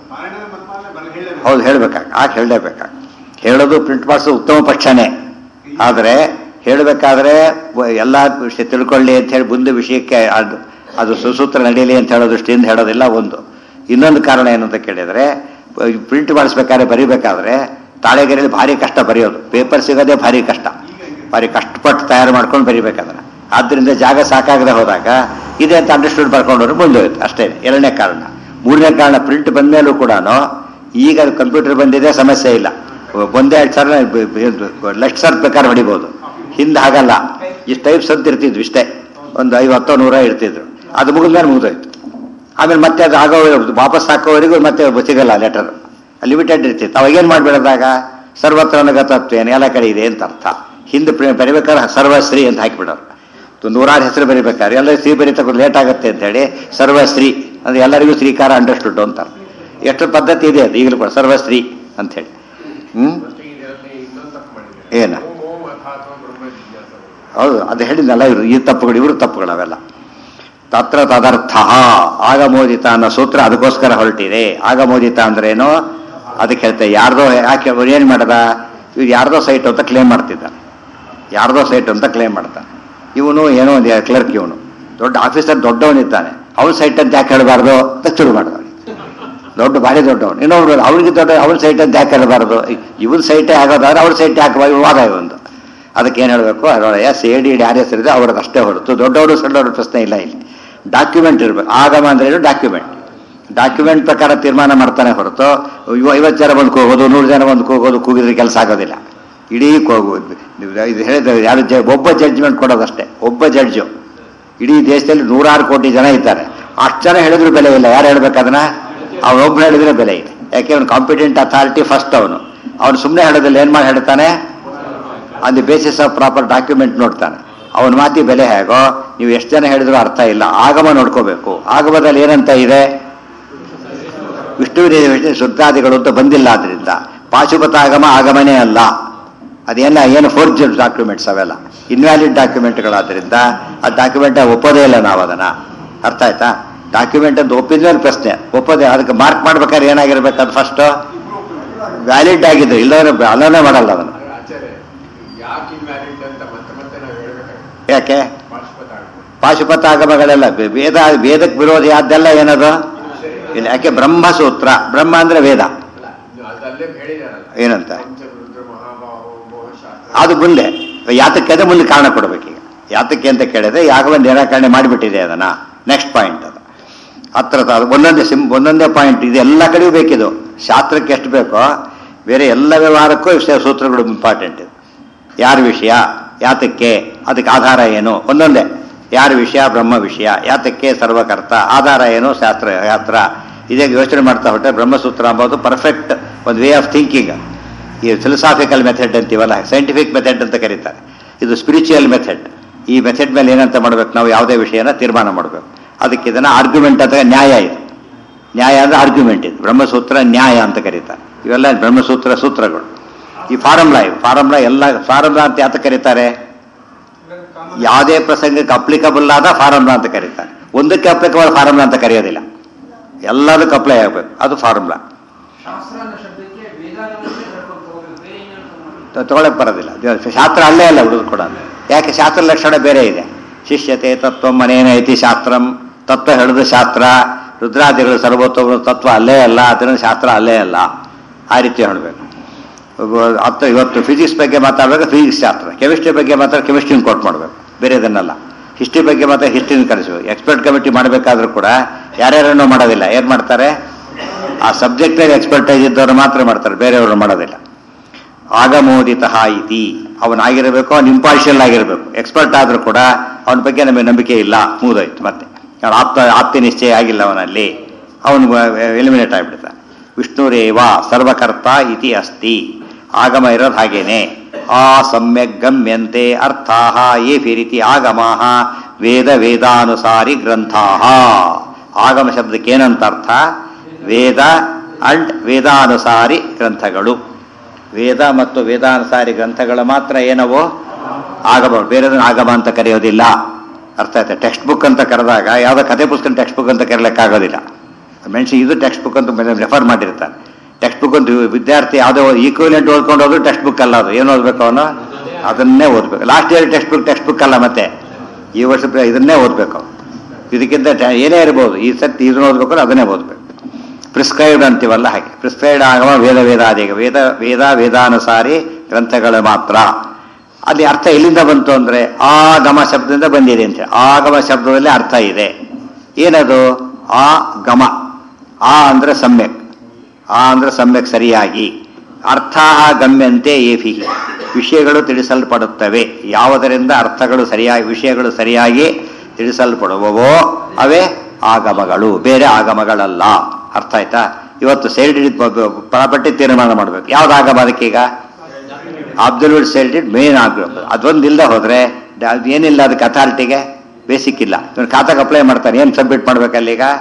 [SPEAKER 1] ಹೌದು ಹೇಳ್ಬೇಕಾಗ ಆಗ ಹೇಳಲೇಬೇಕಾಗ ಹೇಳೋದು ಪ್ರಿಂಟ್ ಮಾಡಿಸೋದು ಉತ್ತಮ ಪಕ್ಷನೇ ಆದರೆ ಹೇಳಬೇಕಾದ್ರೆ ಎಲ್ಲ ವಿಷಯ ತಿಳ್ಕೊಳ್ಳಿ ಅಂತ ಹೇಳಿ ಮುಂದೆ ವಿಷಯಕ್ಕೆ ಅದು ಅದು ಸುಸೂತ್ರ ನಡೀಲಿ ಅಂತ ಹೇಳೋ ದೃಷ್ಟಿಯಿಂದ ಹೇಳೋದಿಲ್ಲ ಒಂದು ಇನ್ನೊಂದು ಕಾರಣ ಏನು ಅಂತ ಕೇಳಿದರೆ ಪ್ರಿಂಟ್ ಮಾಡಿಸ್ಬೇಕಾದ್ರೆ ಬರಿಬೇಕಾದ್ರೆ ತಾಳೆಗೆರೆಯಲ್ಲಿ ಭಾರಿ ಕಷ್ಟ ಬರೆಯೋದು ಪೇಪರ್ ಸಿಗೋದೇ ಭಾರಿ ಕಷ್ಟ ಭಾರಿ ಕಷ್ಟಪಟ್ಟು ತಯಾರು ಮಾಡ್ಕೊಂಡು ಬರಿಬೇಕಾದ್ರೆ ಆದ್ದರಿಂದ ಜಾಗ ಸಾಕಾಗದೆ ಹೋದಾಗ ಇದೆ ಅಂತ ಅಂಡರ್ಸ್ಟೂಡ್ ಬರ್ಕೊಂಡವ್ರು ಮುಂದೋಯ್ತು ಅಷ್ಟೇ ಎರಡನೇ ಕಾರಣ ಮೂರನೇ ಕಾರಣ ಪ್ರಿಂಟ್ ಬಂದ ಮೇಲೂ ಕೂಡ ಈಗ ಕಂಪ್ಯೂಟರ್ ಬಂದಿದೆ ಸಮಸ್ಯೆ ಇಲ್ಲ ಒಂದೇ ಎರಡು ಸರ್ ಲಕ್ಷ ಸರ್ ಪ್ರಕಾರ ಹೊಡಿಬೋದು ಹಿಂದೆ ಹಾಗಲ್ಲ ಇಷ್ಟು ಟೈಪ್ಸ್ ಅಂತ ಇರ್ತಿದ್ವು ಇಷ್ಟೇ ಒಂದು ಐವತ್ತೋ ನೂರ ಇರ್ತಿದ್ರು ಅದು ಮುಗಿದ್ಮೇಲೆ ಮುಗಿದೋಯ್ತು ಆಮೇಲೆ ಮತ್ತೆ ಅದು ಆಗೋ ವಾಪಸ್ ಹಾಕೋವರೆಗೂ ಮತ್ತೆ ಸಿಗಲ್ಲ ಲೆಟರ್ ಲಿಮಿಟೆಡ್ ಇರ್ತಿತ್ತು ಅವಾಗ ಏನು ಮಾಡಿಬಿಡೋದಾಗ ಸರ್ವತ್ರ ಅನಗತತ್ವೇನು ಎಲ್ಲ ಕಡೆ ಇದೆ ಅಂತ ಅರ್ಥ ಹಿಂದೆ ಪ್ರ- ಬರಿಬೇಕಾದ್ರೆ ಸರ್ವಶ್ರೀ ಅಂತ ಹಾಕಿಬಿಡೋರು ಒಂದು ನೂರಾರು ಹೆಸರು ಬರಿಬೇಕಾದ್ರೆ ಎಲ್ಲ ಶ್ರೀ ಬರೀತಕ್ಕ ಲೇಟ್ ಆಗುತ್ತೆ ಅಂತ ಹೇಳಿ ಸರ್ವಶ್ರೀ ಅಂದ್ರೆ ಎಲ್ಲರಿಗೂ ಶ್ರೀಕಾರ ಅಂಡರ್ಸ್ಟುಡ್ ಅಂತ ಎಷ್ಟು ಪದ್ಧತಿ ಇದೆ ಅದು ಈಗಲೂ ಕೂಡ ಸರ್ವಶ್ರೀ ಅಂತ ಹೇಳಿ ಹ್ಮ್ ಏನ ಹೌದು ಅದು ಹೇಳಿದ್ನಲ್ಲ ಇವರು ಈ ತಪ್ಪುಗಳು ಇವರು ತಪ್ಪುಗಳು ಅವೆಲ್ಲ ತತ್ರ ತದರ್ಥ ಆಗಮೋದಿತ ಅನ್ನೋ ಸೂತ್ರ ಅದಕ್ಕೋಸ್ಕರ ಹೊರಟಿದೆ ಆಗಮೋದಿತ ಅಂದ್ರೇನು ಅದಕ್ಕೆ ಹೇಳ್ತಾರೆ ಯಾರ್ದೋ ಯಾಕೆ ಅವ್ರು ಏನು ಮಾಡದ ಇವ್ರು ಯಾರ್ದೋ ಸೈಟ್ ಅಂತ ಕ್ಲೇಮ್ ಮಾಡ್ತಿದ್ದ ಯಾರ್ದೋ ಸೈಟ್ ಅಂತ ಕ್ಲೇಮ್ ಮಾಡ್ತಾನೆ ಇವನು ಏನೋ ಒಂದು ಕ್ಲರ್ಕ್ ಇವನು ದೊಡ್ಡ ಆಫೀಸರ್ ದೊಡ್ಡವನಿದ್ದಾನೆ ಅವ್ನ ಸೈಟ್ ಅಂತ ಯಾಕೆ ಹೇಳಬಾರ್ದು ಅಂತ ಶುರು ಮಾಡಿದವನು ದೊಡ್ಡ ಭಾರಿ ದೊಡ್ಡವನು ಇನ್ನೊಬ್ರು ಅವ್ರಿಗೆ ದೊಡ್ಡ ಅವ್ನ ಸೈಟ್ ಅಂತ ಯಾಕೆ ಹೇಳಬಾರ್ದು ಇವನ್ ಸೈಟೇ ಆಗೋದಾದ್ರೆ ಅವ್ರ ಸೈಟ್ ಯಾಕೆ ವಾದ ಒಂದು ಅದಕ್ಕೆ ಏನು ಹೇಳಬೇಕು ಅದರೊಳಗೆ ಎಸ್ ಎ ಡಿ ಯಾರ ಹೆಸರಿದೆ ಅವ್ರದ್ದು ಅಷ್ಟೇ ಹೊರತು ದೊಡ್ಡವರು ಸಣ್ಣವರು ಪ್ರಶ್ನೆ ಇಲ್ಲ ಇಲ್ಲಿ ಡಾಕ್ಯುಮೆಂಟ್ ಇರಬೇಕು ಆಗಮ ಅಂದ್ರೆ ಏನು ಡಾಕ್ಯುಮೆಂಟ್ ಡಾಕ್ಯುಮೆಂಟ್ ಪ್ರಕಾರ ತೀರ್ಮಾನ ಮಾಡ್ತಾನೆ ಹೊರತು ಇವ ಐವತ್ತು ಜನ ಬಂದು ಕೂಗೋದು ನೂರು ಜನ ಬಂದು ಕೂಗೋದು ಕೂಗಿದ್ರೆ ಕೆಲಸ ಆಗೋದಿಲ್ಲ ಇಡೀ ಕೂಗು ಇದು ಹೇಳಿದ್ರೆ ಯಾರು ಜ ಒಬ್ಬ ಜಡ್ಜ್ಮೆಂಟ್ ಕೊಡೋದಷ್ಟೇ ಒಬ್ಬ ಜಡ್ಜು ಇಡೀ ದೇಶದಲ್ಲಿ ನೂರಾರು ಕೋಟಿ ಜನ ಇದ್ದಾರೆ ಅಷ್ಟು ಜನ ಹೇಳಿದ್ರು ಬೆಲೆ ಇಲ್ಲ ಯಾರು ಹೇಳ್ಬೇಕದನ್ನ ಅವನೊಬ್ಬರು ಹೇಳಿದ್ರೆ ಬೆಲೆ ಇದೆ ಯಾಕೆ ಅವನು ಕಾಂಪಿಟೆಂಟ್ ಅಥಾರಿಟಿ ಫಸ್ಟ್ ಅವನು ಅವನು ಸುಮ್ಮನೆ ಹೇಳೋದಿಲ್ಲ ಏನು ಮಾಡಿ ಹೇಳ್ತಾನೆ on the basis of proper document ನೋಡ್ತಾನೆ ಅವನ ಮಾತಿ ಬೆಲೆ ಹೇಗೋ ನೀವು ಎಷ್ಟು ಜನ ಹೇಳಿದ್ರು ಅರ್ಥ ಇಲ್ಲ ಆಗಮ ನೋಡ್ಕೋಬೇಕು ಆಗಮದಲ್ಲಿ ಏನಂತ ಇದೆ ವಿಷ್ಣುವಿನ ವಿಷ್ಣು ಶುದ್ಧಾದಿಗಳು ಅಂತ ಬಂದಿಲ್ಲ ಆದ್ರಿಂದ ಪಾಶುಪತ ಆಗಮ ಆಗಮನೇ ಅಲ್ಲ ಅದೇನ ಏನು ಫೋರ್ಜ್ ಡಾಕ್ಯುಮೆಂಟ್ಸ್ ಅವೆಲ್ಲ ಇನ್ವ್ಯಾಲಿಡ್ ಡಾಕ್ಯುಮೆಂಟ್ಗಳಾದ್ರಿಂದ ಆ ಡಾಕ್ಯುಮೆಂಟ್ ಒಪ್ಪೋದೇ ಇಲ್ಲ ನಾವು ಅದನ್ನ ಅರ್ಥ ಆಯ್ತಾ ಡಾಕ್ಯುಮೆಂಟ್ ಅಂತ ಒಪ್ಪಿದ್ಮೇಲೆ ಪ್ರಶ್ನೆ ಒಪ್ಪೋದೇ ಅದಕ್ಕೆ ಮಾರ್ಕ್ ಮಾಡ್ಬೇಕಾದ್ರೆ ಏನಾಗಿರ್ಬೇಕು ಅದು ಫಸ್ಟ್ ವ್ಯಾಲಿಡ್ ಆಗಿದ್ದು ಇಲ್ಲದ್ರೆ ಅಲೋನೇ ಮಾಡಲ್ಲ ಅದನ್ನು
[SPEAKER 3] ಅಲ್ಲ, ಆಚಾರ್ಯ ಯಾಕೆ ಇನ್ವ್ಯಾಲಿಡ್ ಅಂತ ಮತ್ತೆ ಮತ್ತೆ ನಾವು ಹೇಳ್ಬೇಕಾಗುತ್ತೆ
[SPEAKER 1] ಯಾಕೆ
[SPEAKER 3] ಪಾಶ್ವತ ಆಗ್ಬೋದು
[SPEAKER 1] ಪಾಶುಪತ ಆಗಮಗಳೆಲ್ಲ ಬೆ- ವೇದ ವೇದಕ್ಕೆ ವಿರೋಧಿ ಆದ್ದೆಲ್ಲ ಏನದು ಇಲ್ಲ ಯಾಕೆ ಬ್ರಹ್ಮಸೂತ್ರ ಬ್ರಹ್ಮ ಅಂದ್ರೆ ವೇದ
[SPEAKER 3] ಅಲ್ಲ ಇನ್ನು ಅದಲ್ಲೇ ಹೇಳಿದಾರಲ್ಲ
[SPEAKER 1] ಏನಂತ
[SPEAKER 3] ಪಂಚರುದ್ರ ಮಹಾಬಾಹೋ ಮೋಹಶಾಸ್ತ್ರ
[SPEAKER 1] ಅದು ಮುಂದೆ ಯಾತಕ್ಕೆ ಅಂದ್ರೆ ಮುಂದೆ ಕಾರಣ ಕೊಡಬೇಕೀಗ ಯಾತಕ್ಕೆ ಅಂತ ಕೇಳಿದ್ರೆ ಯಾಗವ ನಿರಾಕರಣೆ ಮಾಡಿಬಿಟ್ಟಿದೆ ಅದನ್ನ ನೆಕ್ಸ್ಟ್ ಪಾಯಿಂಟ್ ಅದು ಹತ್ರ ತ- ಒಂದೊಂದೇ ಸಿಂ ಒಂದೊಂದೇ ಪಾಯಿಂಟ್ ಇದು ಎಲ್ಲ ಕಡೆಯೂ ಬೇಕಿದು ಶಾಸ್ತ್ರಕ್ಕೆ ಎಷ್ಟು ಬೇಕೋ ಬೇರೆ ಎಲ್ಲ ವ್ಯವಹಾರಕ್ಕೂ ವಿಷಯ ಸೂತ್ರಗಳು ಇಂಪಾರ್ಟೆಂಟ್ ಇದು ಯಾರ ವಿಷಯ ಯಾತಕ್ಕೆ ಅದಕ್ಕೆ ಆಧಾರ ಏನು ಒಂದೊಂದೇ ಯಾರ ವಿಷಯ ಬ್ರಹ್ಮ ವಿಷಯ ಯಾತಕ್ಕೆ ಸರ್ವಕರ್ತ ಆಧಾರ ಏನು ಶಾಸ್ತ್ರ ಯಾತ್ರ ಇದೇ ಯೋಚನೆ ಮಾಡ್ತಾ ಹೊಟ್ಟೆ ಬ್ರಹ್ಮಸೂತ್ರ ಅಂಬೋದು ಪರ್ಫೆಕ್ಟ್ ಒಂದು ವೇ ಆಫ್ ಥಿಂಕಿಂಗ್ ಈ ಫಿಲಸಾಫಿಕಲ್ ಮೆಥಡ್ ಅಂತೀವಲ್ಲ ಸೈಂಟಿಫಿಕ್ ಮೆಥಡ್ ಅಂತ ಕರೀತಾರೆ ಇದು ಸ್ಪಿರಿಚುವಲ್ ಮೆಥಡ್ ಈ ಮೆಥಡ್ ಮೇಲೆ ಏನಂತ ಮಾಡ್ಬೇಕು ನಾವು ಯಾವುದೇ ವಿಷಯನ ತೀರ್ಮಾನ ಮಾಡಬೇಕು ಅದಕ್ಕೆ ಇದನ್ನ ಆರ್ಗ್ಯುಮೆಂಟ್ ಅಂತ ನ್ಯಾಯ ಇದು ನ್ಯಾಯ ಅಂದ್ರೆ ಆರ್ಗ್ಯುಮೆಂಟ್ ಇದು ಬ್ರಹ್ಮಸೂತ್ರ ನ್ಯಾಯ ಅಂತ ಕರೀತಾರೆ ಇವೆಲ್ಲ ಬ್ರಹ್ಮಸೂತ್ರ ಸೂತ್ರಗಳು ಈ ಫಾರ್ಮುಲಾ ಇವು ಫಾರ್ಮುಲಾ ಎಲ್ಲ ಫಾರ್ಮುಲಾ ಅಂತ ಯಾತ ಕರೀತಾರೆ ಯಾವುದೇ ಪ್ರಸಂಗಕ್ಕೆ ಅಪ್ಲಿಕಬಲ್ ಆದ ಫಾರ್ಮುಲಾ ಅಂತ ಕರೀತಾರೆ ಒಂದಕ್ಕೆ ಅಪ್ಲಿಕಬಲ್ ಫಾರ್ಮುಲಾ ಅಂತ ಕರೆಯೋದಿಲ್ಲ ಎಲ್ಲದಕ್ಕೂ ಅಪ್ಲೈ ಆಗಬೇಕು ಅದು ಫಾರ್ಮುಲಾ
[SPEAKER 2] ಶಾಸ್ತ್ರ ಅನ್ನೋ ಶಬ್ದಕ್ಕೆ ವೇದಾಂತವನ್ನೇ ಕರ್ಕೊಂಡು ಹೋಗ್ಬೇಕು ಬೇರೆ ಏನು
[SPEAKER 1] ತಗೊಳಕ್ ಬರೋದಿಲ್ಲ ಇದು ಶಾಸ್ತ್ರ ಅಲ್ಲೇ ಅಲ್ಲ ಹುಡುಗ ಕೂಡ ಯಾಕೆ ಶಾಸ್ತ್ರ ಲಕ್ಷಣ ಬೇರೆ ಇದೆ ಶಿಷ್ಯತೆ ತತ್ವ ಮನೇನ ಐತಿ ಶಾಸ್ತ್ರಂ ತತ್ವ ಹೇಳಿದ ಶಾಸ್ತ್ರ ರುದ್ರಾದಿಗಳು ಸರ್ವೋತ್ತಮ ತತ್ವ ಅಲ್ಲೇ ಅಲ್ಲ ಅದನ್ನ ಶಾಸ್ತ್ರ ಅಲ್ಲೇ ಅಲ್ಲ ಆ ರೀತಿ ಹೇಳಬೇಕು ಅತ್ತ ಇವತ್ತು ಫಿಸಿಕ್ಸ್ ಬಗ್ಗೆ ಮಾತಾಡುವಾಗ ಫಿಸಿಕ್ಸ್ ಶಾಸ್ತ್ರ ಕೆಮಿಸ್ಟ್ರಿ ಬಗ್ಗೆ ಮಾತ್ರ ಕೆಮಿಸ್ಟ್ರಿನ ಕೋಟ್ ಮಾಡಬೇಕು ಬೇರೆದನ್ನೆಲ್ಲ ಹಿಸ್ಟ್ರಿ ಬಗ್ಗೆ ಮಾತ್ರ ಹಿಸ್ಟ್ರಿನ ಕಲಿಸಬೇಕು ಎಕ್ಸ್ಪರ್ಟ್ ಕಮಿಟಿ ಮಾಡಬೇಕಾದ್ರೂ ಕೂಡ ಯಾರ್ಯಾರನ್ನೂ ಮಾಡೋದಿಲ್ಲ ಏನು ಮಾಡ್ತಾರೆ ಆ ಸಬ್ಜೆಕ್ಟಲ್ಲಿ ಎಕ್ಸ್ಪರ್ಟೈಸ್ ಇದ್ದವರು ಮಾತ್ರ ಮಾಡ್ತಾರೆ ಬೇರೆಯವರು ಮಾಡೋದಿಲ್ಲ ಆಗಮೋದಿತ ಇತಿ ಅವನಾಗಿರಬೇಕು ಅವನು ಇಂಪಾರ್ಷಿಯಲ್ ಆಗಿರಬೇಕು ಎಕ್ಸ್ಪರ್ಟ್ ಆದರೂ ಕೂಡ ಅವನ ಬಗ್ಗೆ ನಮಗೆ ನಂಬಿಕೆ ಇಲ್ಲ ಮುಗಿದೋಯ್ತು ಮತ್ತೆ ಅವ್ನ ಆಪ್ತ ಆಪ್ತಿ ನಿಶ್ಚಯ ಆಗಿಲ್ಲ ಅವನಲ್ಲಿ ಅವನು ಎಲಿಮಿನೇಟ್ ಆಗಿಬಿಡ್ತಾನೆ ವಿಷ್ಣುರೇವ ಸರ್ವಕರ್ತ ಇತಿ ಅಸ್ತಿ ಆಗಮ ಇರೋದು ಹಾಗೇನೆ ಆ ಸಮ್ಯಕ್ ಗಮ್ಯಂತೆ ಅರ್ಥಾ ಏಫಿ ರೀತಿ ಆಗಮ ವೇದ ವೇದಾನುಸಾರಿ ಗ್ರಂಥಾ ಆಗಮ ಶಬ್ದಕ್ಕೆ ಏನಂತ ಅರ್ಥ ವೇದ ಅಂಡ್ ವೇದಾನುಸಾರಿ ಗ್ರಂಥಗಳು ವೇದ ಮತ್ತು ವೇದಾನುಸಾರಿ ಗ್ರಂಥಗಳು ಮಾತ್ರ ಏನವೋ ಆಗಮ ಬೇರೆದನ್ನು ಆಗಮ ಅಂತ ಕರೆಯೋದಿಲ್ಲ ಅರ್ಥ ಆಯ್ತಾ ಟೆಕ್ಸ್ಟ್ ಬುಕ್ ಅಂತ ಕರೆದಾಗ ಯಾವುದೋ ಕತೆ ಪುಸ್ತಕ ಟೆಕ್ಸ್ಟ್ ಬುಕ್ ಅಂತ ಕರೆಯಲಿಕ್ಕಾಗೋದಿಲ್ಲ ಮೆಣಸಿ ಇದು ಟೆಕ್ಸ್ಟ್ ಬುಕ್ ಅಂತ ರೆಫರ್ ಮಾಡಿರ್ತಾನೆ ಟೆಕ್ಸ್ಟ್ ಬುಕ್ ಅಂತ ವಿದ್ಯಾರ್ಥಿ ಯಾವುದೋ ಈಕ್ವಲೆಂಟ್ ಓದ್ಕೊಂಡು ಹೋದ್ರು ಟೆಕ್ಸ್ಟ್ ಬುಕ್ ಅಲ್ಲ ಅದು ಏನು ಓದ್ಬೇಕು ಅವನು ಅದನ್ನೇ ಓದ್ಬೇಕು last year textbook textbook ಅಲ್ಲ ಮತ್ತೆ ಈ ವರ್ಷ ಪ್ರ- ಇದನ್ನೇ ಓದ್ಬೇಕು ಅವ್ನು. ಇದಕ್ಕಿಂತ ಟ- ಏನೇ ಇರ್ಬೋದು ಈ ಸತಿ ಇದನ್ನ ಓದ್ಬೇಕು ಅಂದ್ರೆ ಅದನ್ನೇ ಓದ್ಬೇಕು ಪ್ರಿಸ್ಕ್ರೈಬ್ಡ್ ಅಂತೀವಲ್ಲ ಹಾಗೆ ಪ್ರಿಸ್ಕ್ರೈಬ್ಡ್ ಆಗಮ ವೇದ ವೇದಾದಿಗ ವೇದ ವೇದ ವೇದಾನುಸಾರಿ ಗ್ರಂಥಗಳು ಮಾತ್ರ ಅಲ್ಲಿ ಅರ್ಥ ಎಲ್ಲಿಂದ ಬಂತು ಅಂದ್ರೆ ಆಗಮ ಶಬ್ದದಿಂದ ಬಂದಿದೆ ಅಂತ ಆಗಮ ಶಬ್ದದಲ್ಲಿ ಅರ್ಥ ಇದೆ ಏನದು ಆ ಗಮ ಆ ಅಂದ್ರೆ ಸಮ್ಯಕ್ ಆ ಅಂದ್ರೆ ಸಮ್ಯಕ್ ಸರಿಯಾಗಿ ಅರ್ಥ ಗಮ್ಯಂತೆ ಏಫಿ ವಿಷಯಗಳು ತಿಳಿಸಲ್ಪಡುತ್ತವೆ ಯಾವುದರಿಂದ ಅರ್ಥಗಳು ಸರಿಯಾಗಿ ವಿಷಯಗಳು ಸರಿಯಾಗಿ ತಿಳಿಸಲ್ಪಡುವವೋ ಅವೇ ಆಗಮಗಳು ಬೇರೆ ಆಗಮಗಳಲ್ಲ ಅರ್ಥ ಆಯ್ತಾ ಇವತ್ತು ಸೇಲ್ಡ್ ಪ್ರಾಪರ್ಟಿ ತೀರ್ಮಾನ ಮಾಡಬೇಕು ಯಾವ್ದು ಆಗಮ ಅದಕ್ಕೀಗ ಅಬ್ಸಲ್ಯೂಟ್ ಸೇಲ್ಡ್ ಮೇನ್ ಆಗಬೇಕು ಅದೊಂದು ಇಲ್ಲದೆ ಹೋದ್ರೆ ದ- ಅದ್ ಏನಿಲ್ಲ ಅದಕ್ಕೆ ಅಥಾರಿಟಿಗೆ ಬೇಸಿಕ್ ಇಲ್ಲ ಇವನು ಖಾತಾಗೆ ಅಪ್ಲೈ ಮಾಡ್ತಾನೆ ಏನು ಸಬ್ಮಿಟ್ ಮಾಡ್ಬೇಕಲ್ಲ ಈಗ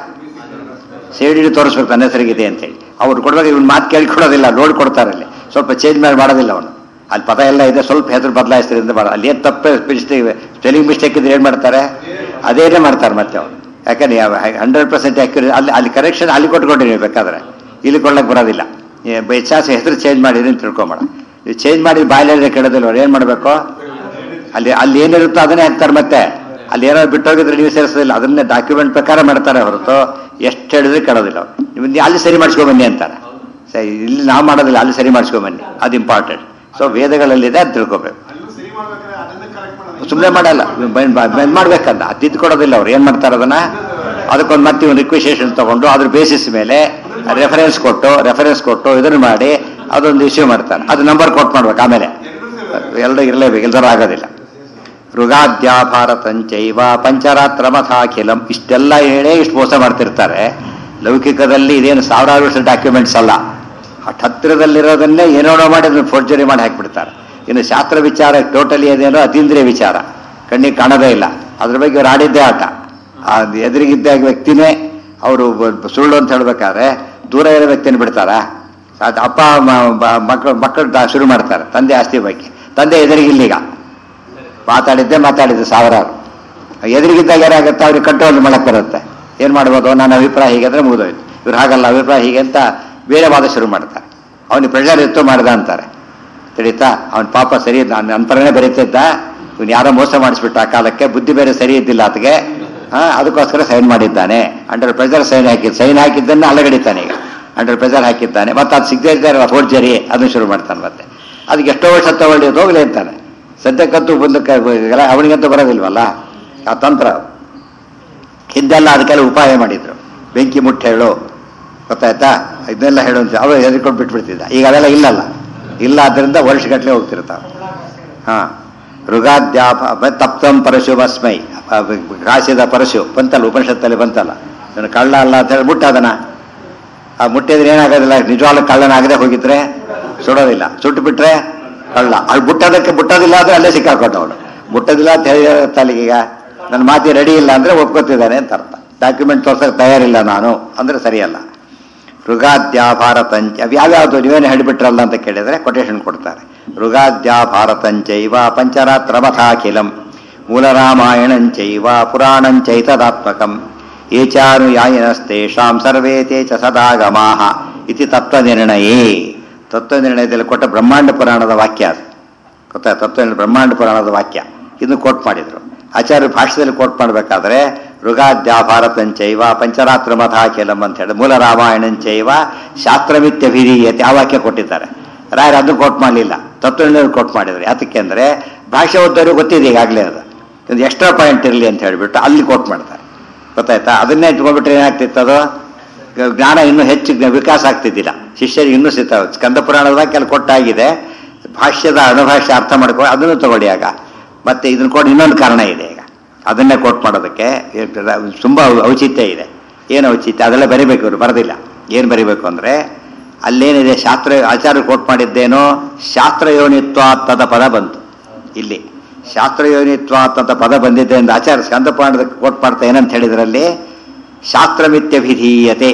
[SPEAKER 1] ಸೇಡಿ ತೋರಿಸ್ಬೇಕು ನನ್ನ ಹೆಸರಿಗಿದೆ ಅಂತೇಳಿ ಅವ್ರು ಕೊಡ್ಬೇಕು ಇವ್ನು ಮಾತು ಕೇಳಿ ಕೊಡೋದಿಲ್ಲ ಲೋಡ್ ಕೊಡ್ತಾರೆ ಅಲ್ಲಿ ಸ್ವಲ್ಪ ಚೇಂಜ್ ಮಾಡಿ ಮಾಡೋದಿಲ್ಲ ಅವನು ಅಲ್ಲಿ ಪದ ಎಲ್ಲ ಇದೆ ಸ್ವಲ್ಪ ಹೆಸರು ಬದಲಾಯಿಸ್ತಾರೆ ಮಾಡ ಅಲ್ಲಿ ಏನು ತಪ್ಪು ಸ್ಪೆಲ್ಲಿಂಗ್ ಮಿಸ್ಟೇಕ್ ಇದ್ರೆ ಏನು ಮಾಡ್ತಾರೆ ಅದೇನೇ ಮಾಡ್ತಾರೆ ಮತ್ತೆ ಅವನು ಯಾಕಂದ್ರೆ ಹಂಡ್ರೆಡ್ ಪರ್ಸೆಂಟ್ ಆಕ್ಯುರೇಟ್ ಅಲ್ಲಿ ಅಲ್ಲಿ ಕರೆಕ್ಷನ್ ಅಲ್ಲಿ ಕೊಟ್ಕೊಂಡ್ರಿ ನೀವು ಬೇಕಾದ್ರೆ ಇಲ್ಲಿ ಕೊಡ್ಲಕ್ಕೆ ಬರೋದಿಲ್ಲ ಬೈ ಚಾನ್ಸ್ ಹೆಸರು ಚೇಂಜ್ ಮಾಡಿರಿ ಅಂತ ತಿಳ್ಕೊಂಬೇಡ ನೀವು ಚೇಂಜ್ ಮಾಡಿ ಬಾಯಲ್ಲಿ ಕೇಳೋದಿಲ್ಲ ಅವ್ರು ಏನು ಮಾಡಬೇಕು ಅಲ್ಲಿ ಅಲ್ಲಿ ಏನಿರುತ್ತೋ ಅದನ್ನೇ ಹಾಕ್ತಾರೆ ಮತ್ತೆ ಅಲ್ಲಿ ಏನೋ ಬಿಟ್ಟೋಗಿದ್ರೆ ನೀವು ಸೇರಿಸೋದಿಲ್ಲ ಅದನ್ನೇ ಡಾಕ್ಯುಮೆಂಟ್ ಪ್ರಕಾರ ಮಾಡ್ತಾರೆ ಹೊರತು ಎಷ್ಟು ಹೇಳಿದ್ರೆ ಕೇಳೋದಿಲ್ಲ ಅವ್ರು ನೀವು ನೀವು ಅಲ್ಲಿ ಸರಿ ಮಾಡಿಸ್ಕೊಂಬನ್ನಿ ಅಂತಾರೆ ಸರಿ ಇಲ್ಲಿ ನಾವು ಮಾಡೋದಿಲ್ಲ ಅಲ್ಲಿ ಸರಿ ಮಾಡಿಸ್ಕೊಂಬನ್ನಿ ಅದು ಇಂಪಾರ್ಟೆಂಟ್ ಸೊ ವೇದಗಳಲ್ಲಿದೆ ಅದು ತಿಳ್ಕೊಬೇಕು
[SPEAKER 4] ಅಲ್ಲೂ ಸರಿ ಮಾಡ್ಬೇಕಾದ್ರೆ ಅದನ್ನ ಕರೆಕ್ಟ್ ಮಾಡೋದು
[SPEAKER 1] ಸುಮ್ಮನೆ ಮಾಡಲ್ಲ ಇದು ಮಾಡ್ಬೇಕಂತ ಅದು ತಿದ್ದು ಕೊಡೋದಿಲ್ಲ ಅವ್ರು ಏನು ಮಾಡ್ತಾರೆ ಅದನ್ನ ಅದಕ್ಕೊಂದು ಮತ್ತೆ ಒಂದು ರಿಕ್ವೆಸ್ಟೇಷನ್ ತಗೊಂಡು ಅದ್ರ ಬೇಸಿಸ್ ಮೇಲೆ ರೆಫರೆನ್ಸ್ ಕೊಟ್ಟು ರೆಫರೆನ್ಸ್ ಕೊಟ್ಟು ಇದನ್ನು ಮಾಡಿ ಅದೊಂದು ಇಶ್ಯೂ ಮಾಡ್ತಾರೆ ಅದು ನಂಬರ್ ಕೊಟ್ಟು ಮಾಡ್ಬೇಕು ಆಮೇಲೆ ಎರಡು ಇರಲೇಬೇಕು ಇಲ್ದರ ಆಗೋದಿಲ್ಲ ಋಗಾದ್ಯ ಭಾರತಂಚೈವ ಪಂಚರಾತ್ರ ಮಥಾಖಿಲಂ ಇಷ್ಟೆಲ್ಲ ಹೇಳೇ ಇಷ್ಟು ಮೋಸ ಮಾಡ್ತಿರ್ತಾರೆ ಲೌಕಿಕದಲ್ಲಿ ಇದೇನು ಸಾವಿರಾರು ವರ್ಷ ಡಾಕ್ಯುಮೆಂಟ್ಸ್ ಅಲ್ಲ ಅಟ್ ಹತ್ತಿರದಲ್ಲಿರೋದನ್ನೇ ಏನೋ ಮಾಡಿ ಅದನ್ನು ಫೋರ್ಜರಿ ಮಾಡಿ ಹಾಕಿಬಿಡ್ತಾರೆ ಇನ್ನು ಶಾಸ್ತ್ರ ವಿಚಾರ ಟೋಟಲಿ ಅದೇನೋ ಅತೀಂದ್ರಿಯ ವಿಚಾರ ಕಣ್ಣಿಗೆ ಕಾಣೋದೇ ಇಲ್ಲ ಅದ್ರ ಬಗ್ಗೆ ಅವ್ರು ಆಡಿದ್ದೇ ಆಟ ಆ ಎದುರಿಗಿದ್ದ ವ್ಯಕ್ತಿನೇ ಅವರು ಸುಳ್ಳು ಅಂತ ಹೇಳ್ಬೇಕಾದ್ರೆ ದೂರ ಇರೋ ವ್ಯಕ್ತಿನ ಬಿಡ್ತಾರ ಅದು ಅಪ್ಪ ಮಕ್ಕಳು ಮಕ್ಕಳು ಶುರು ಮಾಡ್ತಾರೆ ತಂದೆ ಆಸ್ತಿ ಬಗ್ಗೆ ತಂದೆ ಎದುರಿಗಿಲ್ಲೀಗ ಮಾತಾಡಿದ್ದೆ ಮಾತಾಡಿದ್ದೆ ಸಾವಿರಾರು ಎದುರಿಗಿದ್ದಾಗ ಏನಾಗುತ್ತೆ ಅವ್ರಿಗೆ ಕಂಟ್ರೋಲ್ ಮಾಡಕ್ ಬರುತ್ತೆ ಏನ್ ಮಾಡ್ಬೋದು ನನ್ನ ಅಭಿಪ್ರಾಯ ಹೀಗೆ ಅಂದ್ರೆ ಮುಗಿದೋಯ್ತು ಇವ್ರು ಹಾಗಲ್ಲ ಅಭಿಪ್ರಾಯ ಹೀಗೆ ಅಂತ ಬೇರೆ ವಾದ ಶುರು ಮಾಡ್ತಾರೆ ಅವನಿಗೆ ಪ್ರೆಷರ್ ಇತ್ತು ಮಾಡ್ದ ಅಂತಾರೆ ತಿಳಿತಾ ಅವನ ಪಾಪ ಸರಿ ಇದ್ದ ನನ್ನ ಪರನೇ ಬರೀತಿದ್ದ ಇವನು ಯಾರೋ ಮೋಸ ಮಾಡಿಸ್ಬಿಟ್ಟ ಆ ಕಾಲಕ್ಕೆ ಬುದ್ಧಿ ಬೇರೆ ಸರಿ ಇದ್ದಿಲ್ಲ ಆತಗೆ ಹಾ ಅದಕ್ಕೋಸ್ಕರ ಸೈನ್ ಮಾಡಿದ್ದಾನೆ ಅಂಡರ್ ಪ್ರೆಷರ್ ಸೈನ್ ಹಾಕಿದ್ದು ಸೈನ್ ಹಾಕಿದ್ದನ್ನ ಅಲಗಡಿತಾನೆ ಈಗ ಅಂಡರ್ ಪ್ರೆಷರ್ ಹಾಕಿದ್ದಾನೆ ಮತ್ತೆ ಅದು ಸಿಗದೇ ಇದ್ದಾರೆ ಫೋರ್ಜರಿ ಅದನ್ನು ಶುರು ಮಾಡ್ತಾನೆ ಮತ್ತೆ ಅದಕ್ಕೆ ಎಷ್ಟೋ ವರ್ಷ ತಗೊಳ್ಳಿ ಹೋಗ್ಲಿ ಅಂತಾನೆ ಸದ್ಯಕ್ಕಂತೂ ಬಂದಕ್ಕೆ ಅವನಿಗಂತೂ ಬರೋದಿಲ್ವಲ್ಲ ಆ ತಂತ್ರ ಹಿಂದೆಲ್ಲ ಅದಕ್ಕೆಲ್ಲ ಉಪಾಯ ಮಾಡಿದ್ರು ಬೆಂಕಿ ಮುಟ್ಟಿ ಹೇಳು ಗೊತ್ತಾಯ್ತಾ ಇದನ್ನೆಲ್ಲ ಹೇಳು ಅಂತ ಅವರು ಎದ್ಕೊಂಡು ಬಿಟ್ಬಿಡ್ತಿದ್ದ ಈಗ ಅದೆಲ್ಲ ಇಲ್ಲಲ್ಲ ಇಲ್ಲ ಆದ್ದರಿಂದ ವರ್ಷಗಟ್ಟಲೆ ಹೋಗ್ತಿರ್ತಾವೆ ಹಾ ಋಗಾದ್ಯಾಪ ತಪ್ತಂ ಪರಶು ಭಸ್ಮೈ ಕಾಸಿದ ಪರಶು ಬಂತಲ್ಲ ಉಪನಿಷತ್ತಲ್ಲಿ ಬಂತಲ್ಲ ಅದನ್ನು ಕಳ್ಳ ಅಲ್ಲ ಅಂತ ಹೇಳಿ ಮುಟ್ಟದನ ಆ ಮುಟ್ಟಿದ್ರೆ ಏನಾಗೋದಿಲ್ಲ ನಿಜವಾಗ್ಲೂ ಕಳ್ಳನಾಗದೆ ಹೋಗಿದ್ರೆ ಸುಡೋದಿಲ್ಲ ಸುಟ್ಟು ಬಿಟ್ರೆ ಕಳ್ಳ ಅಲ್ಲಿ ಮುಟ್ಟೋದಕ್ಕೆ ಮುಟ್ಟೋದಿಲ್ಲ ಅಂದ್ರೆ ಅಲ್ಲೇ ಸಿಕ್ಕಾಕೊಂಡವನು ಮುಟ್ಟೋದಿಲ್ಲ ಅಂತ ಹೇಳಿ ಈಗ ನನ್ನ ಮಾತಿ ರೆಡಿ ಇಲ್ಲ ಅಂದ್ರೆ ಒಪ್ಕೋತಿದ್ದಾನೆ ಅಂತ ಅರ್ಥ ಡಾಕ್ಯುಮೆಂಟ್ ತೋರ್ಸಕ್ಕೆ ತಯಾರಿಲ್ಲ ನಾನು ಅಂದ್ರೆ ಸರಿಯಲ್ಲ ಋಗಾದ್ಯ ಭಾರತಂಚ ಯಾವ್ಯಾವುದು ನೀವೇನು ಹೇಳಿಬಿಟ್ರಲ್ಲ ಅಂತ ಕೇಳಿದ್ರೆ ಕೊಟೇಶನ್ ಕೊಡ್ತಾರೆ ಋಗಾದ್ಯ ಭಾರತಂಚೈವ ಪಂಚರಾತ್ರಮಥಾಖಿಲಂ ಮೂಲರಾಮಾಯಣಂಚೈವ ಪುರಾಣಂಚೈತದಾತ್ಮಕಂ ಏಚಾನುಯಾಯಿನಸ್ತೇಷಾಂ ಸರ್ವೇ ತೇ ಚ ಸದಾಗಮಾಹ ಇತಿ ತತ್ವನಿರ್ಣಯೇ ತತ್ವನಿರ್ಣಯದಲ್ಲಿ ಕೊಟ್ಟ ಬ್ರಹ್ಮಾಂಡ ಪುರಾಣದ ವಾಕ್ಯ ಅದು ಗೊತ್ತಾ ತತ್ವ ಬ್ರಹ್ಮಾಂಡ ಪುರಾಣದ ವಾಕ್ಯ ಇದನ್ನು ಕೋಟ್ ಮಾಡಿದ್ರು ಆಚಾರ್ಯ ಭಾಷೆಯಲ್ಲಿ ಕೋಟ್ ಮಾಡಬೇಕಾದ್ರೆ ಋಗಾದ್ಯ ಭಾರತಂಚೈವ ಪಂಚರಾತ್ರ ಮಥಾಖಿಲಂ ಅಂತ ಹೇಳಿ ಮೂಲ ರಾಮಾಯಣಂಚೈವ ಶಾಸ್ತ್ರಮಿತ್ಯಭಿಧೀಯತೆ ಆ ವಾಕ್ಯ ಕೊಟ್ಟಿದ್ದಾರೆ ರಾಯರು ಅದನ್ನು ಕೋಟ್ ಮಾಡಲಿಲ್ಲ ತತ್ವನಿರ್ಣಯ ಕೋಟ್ ಮಾಡಿದ್ರು ಯಾತಕ್ಕೆ ಅಂದರೆ ಭಾಷೆ ಓದೋರಿಗೆ ಗೊತ್ತಿದೆ ಈಗಾಗಲೇ ಅದು ಒಂದು ಎಕ್ಸ್ಟ್ರಾ ಪಾಯಿಂಟ್ ಇರಲಿ ಅಂತ ಹೇಳಿಬಿಟ್ಟು ಅಲ್ಲಿ ಕೋಟ್ ಮಾಡ್ತಾರೆ ಗೊತ್ತಾಯ್ತಾ ಅದನ್ನೇ ಇಟ್ಕೊಂಡ್ಬಿಟ್ರೆ ಏನಾಗ್ತಿತ್ತು ಅದು ಜ್ಞಾನ ಇನ್ನೂ ಹೆಚ್ಚು ಜ್ಞ- ವಿಕಾಸ ಆಗ್ತಿದ್ದಿಲ್ಲ ಶಿಷ್ಯರಿಗೆ ಇನ್ನೂ ಸಿಗ್ತ ಸ್ಕಂದ ಪುರಾಣದ ಕೆಲ ಕೊಟ್ಟಾಗಿದೆ ಭಾಷ್ಯದ ಅನುಭಾಷ್ಯ ಅರ್ಥ ಮಾಡ್ಕೊ ಅದನ್ನು ತಗೊಳ್ಳಿ ಆಗ ಮತ್ತೆ ಇದನ್ನ ಕೊಟ್ಟು ಇನ್ನೊಂದು ಕಾರಣ ಇದೆ ಈಗ ಅದನ್ನೇ ಕೋಟ್ ಮಾಡೋದಕ್ಕೆ ತುಂಬ ಔಚಿತ್ಯ ಇದೆ ಏನು ಔಚಿತ್ಯ ಅದೆಲ್ಲ ಬರಿಬೇಕು ಇವರು ಬರೋದಿಲ್ಲ ಏನು ಬರಿಬೇಕು ಅಂದರೆ ಅಲ್ಲೇನಿದೆ ಶಾಸ್ತ್ರ ಆಚಾರ್ಯ ಕೋಟ್ ಮಾಡಿದ್ದೇನೋ ಶಾಸ್ತ್ರ ಯೋನಿತ್ವ ತದ ಪದ ಬಂತು ಇಲ್ಲಿ ಶಾಸ್ತ್ರ ಯೋನಿತ್ವ ಅಂತ ಪದ ಬಂದಿದೆ ಎಂದು ಆಚಾರ್ಯ ಸ್ಕಂದ ಪುರಾಣದ ಕೋಟ್ ಮಾಡ್ತಾ ಏನಂತ ಹೇಳಿದ್ರಲ್ಲಿ ಶಾಸ್ತ್ರಮಿತ್ಯಭಿಧೀಯತೆ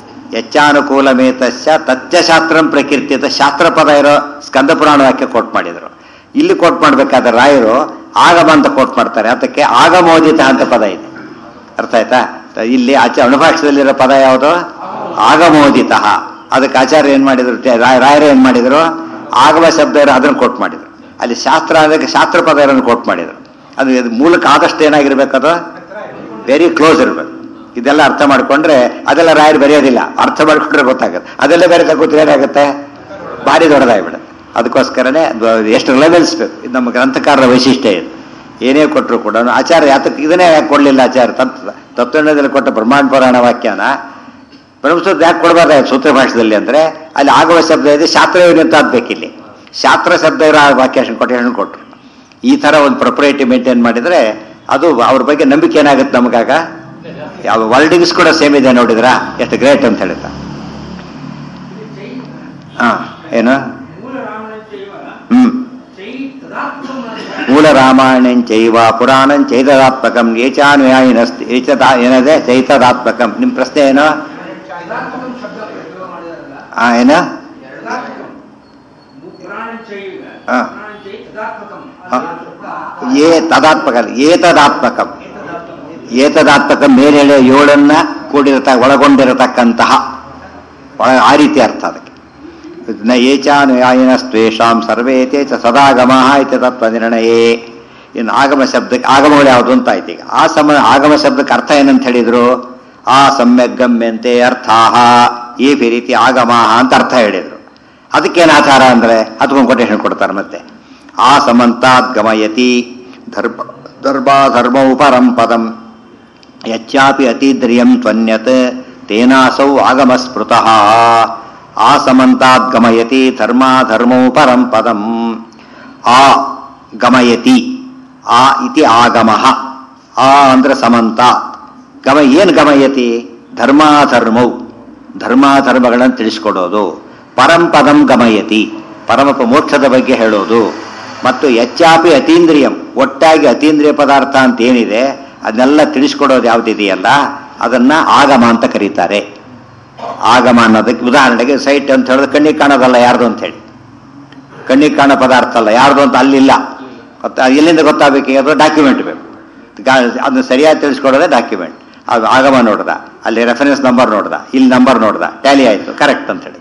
[SPEAKER 1] ಯಚ್ಚಾನುಕೂಲಮೇತಸ್ಯ ತತ್ಯಶಾಸ್ತ್ರಂ ಪ್ರಕೀರ್ತಿತ ಶಾಸ್ತ್ರ ಪದ ಇರೋ ಸ್ಕಂದ ಪುರಾಣ ವಾಕ್ಯ ಕೋಟ್ ಮಾಡಿದರು ಇಲ್ಲಿ ಕೋಟ್ ಮಾಡಬೇಕಾದ್ರೆ ರಾಯರು ಆಗಮ ಅಂತ ಕೋಟ್ ಮಾಡ್ತಾರೆ ಅದಕ್ಕೆ ಆಗಮೋದಿತ ಅಂತ ಪದ ಇದೆ ಅರ್ಥ ಆಯ್ತಾ ಇಲ್ಲಿ ಆಚೆ ಅಣುಭಾಷೆದಲ್ಲಿರೋ ಪದ ಯಾವುದು ಆಗಮೋದಿತ ಅದಕ್ಕೆ ಆಚಾರ್ಯ ಏನ್ ಮಾಡಿದ್ರು ತೆ- ರಾಯ- ರಾಯರು ಏನ್ ಮಾಡಿದ್ರು ಆಗಮ ಶಬ್ದ ಇರೋ ಅದನ್ನು ಕೋಟ್ ಮಾಡಿದ್ರು ಅಲ್ಲಿ ಶಾಸ್ತ್ರ ಅದಕ್ಕೆ ಶಾಸ್ತ್ರ ಪದ ಇರೋದನ್ನು ಕೋಟ್ ಮಾಡಿದ್ರು ಅದು ಇದು ಮೂಲಕ ಆದಷ್ಟು ಏನಾಗಿರ್ಬೇಕದು ವೆರಿ ಕ್ಲೋಸ್ ಇರಬೇಕು ಇದೆಲ್ಲ ಅರ್ಥ ಮಾಡ್ಕೊಂಡ್ರೆ ಅದೆಲ್ಲ ರಾಯರು ಬರೆಯೋದಿಲ್ಲ ಅರ್ಥ ಮಾಡ್ಕೊಂಡ್ರೆ ಗೊತ್ತಾಗುತ್ತೆ ಅದೆಲ್ಲ ಬೇರೆ ತಗೋದ್ರೆ ಏನಾಗುತ್ತೆ ಭಾರಿ ದೊಡ್ಡದಾಗ್ಬಿಡುತ್ತೆ ಅದಕ್ಕೋಸ್ಕರನೇ ಅದು ಎಷ್ಟು ರಿಲೆವೆನ್ಸ್ ಬೇಕು ಇದು ನಮ್ಮ ಗ್ರಂಥಕಾರರ ವೈಶಿಷ್ಟ್ಯ ಇದು ಏನೇ ಕೊಟ್ಟರು ಕೂಡ ಆಚಾರ್ಯ ಯಾತಕ್ಕೆ ಇದನ್ನೇ ಯಾಕೆ ಕೊಡಲಿಲ್ಲ ಆಚಾರ್ಯ ತತ್ವ ತತ್ವದಲ್ಲಿ ಕೊಟ್ಟ ಬ್ರಹ್ಮಾಂಡ ಪುರಾಣ ವಾಕ್ಯನ ಬ್ರಹ್ಮಸೂತ್ರ ಯಾಕೆ ಕೊಡಬಾರ್ದು ಸೂತ್ರ ಭಾಷೆದಲ್ಲಿ ಅಂದ್ರೆ ಅಲ್ಲಿ ಆಗುವ ಶಬ್ದ ಇದೆ ಶಾಸ್ತ್ರ ಅಂತ ಬೇಕಿಲ್ಲಿ ಶಾಸ್ತ್ರ ಶಬ್ದ ಇರೋ ಆ ವಾಕ್ಯ ಕೊಟೇಶನ್ ಕೊಟ್ಟರು ಈ ತರ ಒಂದು ಪ್ರೊಪರೇಟಿ ಮೇಂಟೈನ್ ಮಾಡಿದ್ರೆ ಅದು ಅವ್ರ ಬಗ್ಗೆ ನಂಬಿಕೆ ಏನಾಗುತ್ತೆ ನಮಗಾಗ ಯಾವ ವರ್ಲ್ಡಿಂಗ್ಸ್ ಕೂಡ ಸೇಮ್ ಇದೆ ನೋಡಿದ್ರಾ ಎಷ್ಟು ಗ್ರೇಟ್ ಅಂತ ಹೇಳಿದ ಹಾ ಏನು
[SPEAKER 2] ಮೂಲ ರಾಮನಂಚೈವ
[SPEAKER 1] ಹ್ಮ್
[SPEAKER 2] ಚೈ ತದಾತ್ಮಕಂ ನಾಸ್ತಿ.
[SPEAKER 1] ಮೂಲ ರಾಮಾಯಣಂಚೈವ ಪುರಾಣಂಚೈತದಾತ್ಮಕಂ ಏಚಾನುಯಾಯಿನಸ್ತಿ ಏಚದ ಏನದೆ ಚೈತದಾತ್ಮಕಂ ನಿಮ್ಮ ಪ್ರಶ್ನೆ ಏನು
[SPEAKER 2] ತದಾತ್ಮಕಂ ಶಬ್ದ ಪ್ರಯೋಗ ಮಾಡಿದಾರಲ್ಲ
[SPEAKER 1] ಆ ಏನು
[SPEAKER 2] ತದಾತ್ಮಕಂ ಪುರಾಣಂಚೈವ
[SPEAKER 1] ಹಾ.
[SPEAKER 2] ಪುರಾಣಂಚೈ ತದಾತ್ಮಕಂ
[SPEAKER 1] ಹಾ.
[SPEAKER 2] ಅದು
[SPEAKER 1] ಏ ತದಾತ್ಮಕ ಅಲ್ಲ, ಏತದಾತ್ಮಕಂ
[SPEAKER 2] ಏತದಾತ್ಮಕಂ.
[SPEAKER 1] ಏತದಾತ್ಮಕ ಮೇಲೆ ಹೇಳೋ ಏಳನ್ನ ಕೂಡಿರತ ಒಳಗೊಂಡಿರತಕ್ಕಂತಹ ಒಳ ಆ ರೀತಿ ಅರ್ಥ ಅದಕ್ಕೆ ನ ಏಚಾನುಯಾಯಿನ ಸ್ವೇಷಾಂ ಸರ್ವೇತೆ ಚ ಸದಾಗಮ ಇತಿ ತತ್ವ ನಿರ್ಣಯೇ ಇನ್ನು ಆಗಮ ಶಬ್ದಕ್ಕೆ ಆಗಮಗಳು ಯಾವುದು ಅಂತ ಆಯ್ತು ಈಗ ಆ ಸಮ ಆಗಮ ಶಬ್ದಕ್ಕೆ ಅರ್ಥ ಏನಂತ ಹೇಳಿದ್ರು ಆ ಸಮ್ಯಕ್ ಗಮ್ಯಂತೆ ಅರ್ಥಾಹ ಈ ರೀತಿ ಆಗಮಾಹ ಅಂತ ಅರ್ಥ ಹೇಳಿದ್ರು ಅದಕ್ಕೇನು ಆಧಾರ ಅಂದ್ರೆ ಅದಕ್ಕೊಂದು ಕೊಟೇಶನ್ ಕೊಡ್ತಾರೆ ಮತ್ತೆ ಆ ಸಮಂತಾತ್ ಗಮಯತಿ ಧರ್ಮ ಧರ್ಮಾಧರ್ಮೌ ಪರಂ ಪದಂ ಯಚ್ಚಾಪಿ ಅತಿದ್ರಿಯಂ ತ್ವನ್ಯತ್ ತೇನಾಸೌ ಆಗಮಸ್ಮೃತಃ ಆ ಸಮಂತಾತ್ ಗಮಯತಿ ಧರ್ಮಾಧರ್ಮೌ ಪರಂ ಪದಂ ಆ ಗಮಯತಿ ಆ ಇತಿ ಆಗಮಃ ಆ ಅಂದ್ರೆ ಸಮಂತಾತ್ ಗಮ ಏನು ಗಮಯತಿ ಧರ್ಮಾಧರ್ಮೌ ಧರ್ಮಾಧರ್ಮಗಳನ್ನು ತಿಳಿಸ್ಕೊಡೋದು ಪರಂಪದಂ ಗಮಯತಿ ಪರಮ ಮೋಕ್ಷದ ಬಗ್ಗೆ ಹೇಳೋದು ಮತ್ತು ಹೆಚ್ಚಾಪಿ ಅತೀಂದ್ರಿಯಂ ಒಟ್ಟಾಗಿ ಅತೀಂದ್ರಿಯ ಪದಾರ್ಥ ಅಂತ ಏನಿದೆ ಅದನ್ನೆಲ್ಲ ತಿಳಿಸ್ಕೊಡೋದು ಯಾವುದಿದೆಯಲ್ಲ ಅದನ್ನ ಆಗಮ ಅಂತ ಕರೀತಾರೆ ಆಗಮ ಅನ್ನೋದಕ್ಕೆ ಉದಾಹರಣೆಗೆ ಸೈಟ್ ಅಂತ ಹೇಳಿದ್ರೆ ಕಣ್ಣಿಗೆ ಕಾಣೋದಲ್ಲ ಯಾರ್ದು ಅಂತ ಹೇಳಿ ಕಣ್ಣಿಗೆ ಕಾಣೋ ಪದಾರ್ಥ ಅಲ್ಲ ಯಾರ್ದು ಅಂತ ಅಲ್ಲಿಲ್ಲ ಗೊತ್ತಾ ಎಲ್ಲಿಂದ ಗೊತ್ತಾಗಬೇಕು ಅದು ಡಾಕ್ಯುಮೆಂಟ್ ಬೇಕು ಗಾ- ಅದನ್ನ ಸರಿಯಾಗಿ ತಿಳಿಸ್ಕೊಡೋದೇ ಡಾಕ್ಯುಮೆಂಟ್ ಅದು ಆಗಮ ನೋಡ್ದ ಅಲ್ಲಿ ರೆಫರೆನ್ಸ್ ನಂಬರ್ ನೋಡ್ದ ಇಲ್ಲಿ ನಂಬರ್ ನೋಡ್ದ ಟ್ಯಾಲಿ ಆಯಿತು ಕರೆಕ್ಟ್ ಅಂತ ಹೇಳಿದ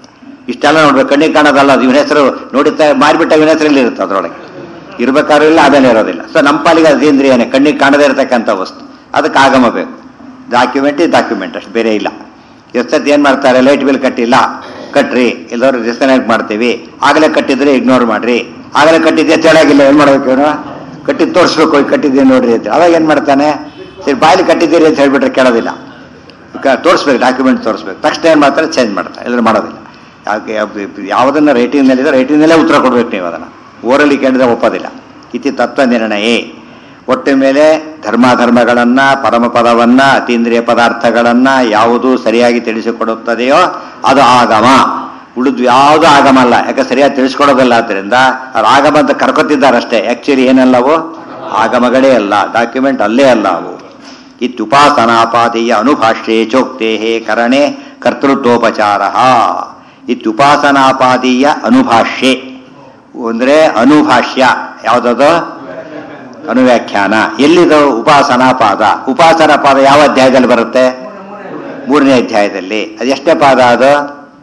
[SPEAKER 1] ಇಷ್ಟೆಲ್ಲ ನೋಡ್ಬೇಕು ಕಣ್ಣಿಗೆ ಕಾಣೋದಲ್ಲ ಅದು ಇವನ ಹೆಸರು ನೋಡಿತಾ ಮಾರಿಬಿಟ್ಟ ಇವನ ಹೆಸರಲ್ಲಿ ಇರುತ್ತೆ ಅದರೊಳಗೆ ಇರ್ಬೇಕಾದ್ರೂ ಇಲ್ಲ ಆಮೇಲೆ ಇರೋದಿಲ್ಲ ಸೊ ನಮ್ಮ ಪಾಲಿಗೆ ಅದೇಂದ್ರಿಯನೇ ಕಣ್ಣಿಗೆ ಕಾಣದೇ ಇರತಕ್ಕಂಥ ವಸ್ತು ಅದಕ್ಕೆ ಆಗಮ ಬೇಕು ಡಾಕ್ಯುಮೆಂಟ್ ಈ ಡಾಕ್ಯುಮೆಂಟ್ ಅಷ್ಟು ಬೇರೆ ಇಲ್ಲ ಎಷ್ಟೊತ್ತು ಏನು ಮಾಡ್ತಾರೆ ಲೈಟ್ ಬಿಲ್ ಕಟ್ಟಿಲ್ಲ ಕಟ್ರಿ ಎಲ್ಲರೂ ಡಿಸ್ಕನೆಕ್ಟ್ ಮಾಡ್ತೀವಿ ಆಗಲೇ ಕಟ್ಟಿದ್ರೆ ಇಗ್ನೋರ್ ಮಾಡ್ರಿ ಆಗಲೇ ಕಟ್ಟಿದ್ದೆ ತೆಳಗಿಲ್ಲ ಏನು ಮಾಡ್ಬೇಕು ಇವನು ಕಟ್ಟಿದ್ದು ತೋರಿಸ್ಬೇಕು ಹೋಗಿ ಕಟ್ಟಿದ್ದೀನಿ ನೋಡ್ರಿ ಅಂತ ಅವಾಗ ಏನು ಮಾಡ್ತಾನೆ ಸರಿ ಬಾಯಲ್ಲಿ ಕಟ್ಟಿದ್ದೀರಿ ಅಂತ ಹೇಳ್ಬಿಟ್ರೆ ಕೇಳೋದಿಲ್ಲ ಕ- ತೋರಿಸ್ಬೇಕು ಡಾಕ್ಯುಮೆಂಟ್ ತೋರಿಸ್ಬೇಕು ತಕ್ಷಣ ಏನು ಮಾಡ್ತಾರೆ ಚೇಂಜ್ ಮಾಡ್ತಾರೆ ಇಲ್ಲದ್ರೆ ಮಾಡೋದಿಲ್ಲ ಯಾಕೆ ಯಾವ- ಯಾವುದನ್ನ ರೇಟಿಂಗ್ನಲ್ಲಿದೆ ರೇಟಿಂಗ್ನಲ್ಲೇ ಉತ್ತರ ಕೊಡ್ಬೇಕು ನೀವು ಅದನ್ನು ಓರಲ್ಲಿ ಕೇಳಿದ್ರೆ ಒಪ್ಪೋದಿಲ್ಲ ಇತಿ ತತ್ವ ನಿರ್ಣಯೇ ಒಟ್ಟ ಮೇಲೆ ಧರ್ಮಾಧರ್ಮಗಳನ್ನ ಪರಮಪದವನ್ನ ಅತೀಂದ್ರಿಯ ಪದಾರ್ಥಗಳನ್ನ ಯಾವುದು ಸರಿಯಾಗಿ ತಿಳಿಸಿಕೊಡುತ್ತದೆಯೋ ಅದು ಆಗಮ ಉಳಿದು ಯಾವುದು ಆಗಮ ಅಲ್ಲ ಯಾಕೆ ಸರಿಯಾಗಿ ತಿಳಿಸ್ಕೊಡೋದಿಲ್ಲ ಆದ್ದರಿಂದ ಅವ್ರು ಆಗಮ ಅಂತ ಕರ್ಕೊತಿದ್ದಾರಷ್ಟೇ ಆಕ್ಚುಲಿ ಏನಲ್ಲವು ಆಗಮಗಳೇ ಅಲ್ಲ ಡಾಕ್ಯುಮೆಂಟ್ ಅಲ್ಲೇ ಅಲ್ಲ ಅವು ಇತ್ಯುಪಾಸನಾಪಾದೀಯ ಅನುಭಾಷ್ಯೆ ಚೋಕ್ತೆ ಕರಣೆ ಕರ್ತೃತ್ವೋಪಚಾರ ಇತ್ಯುಪಾಸನಾಪಾದೀಯ ಅನುಭಾಷ್ಯೆ ಅಂದ್ರೆ ಅನುಭಾಷ್ಯ ಯಾವುದದು ಅನುವ್ಯಾಖ್ಯಾನ ಎಲ್ಲಿದು ಉಪಾಸನಾ ಪಾದ ಉಪಾಸನಾ ಪಾದ ಯಾವ ಅಧ್ಯಾಯದಲ್ಲಿ ಬರುತ್ತೆ ಮೂರನೇ ಅಧ್ಯಾಯದಲ್ಲಿ ಅದು ಎಷ್ಟೇ ಪಾದ ಅದು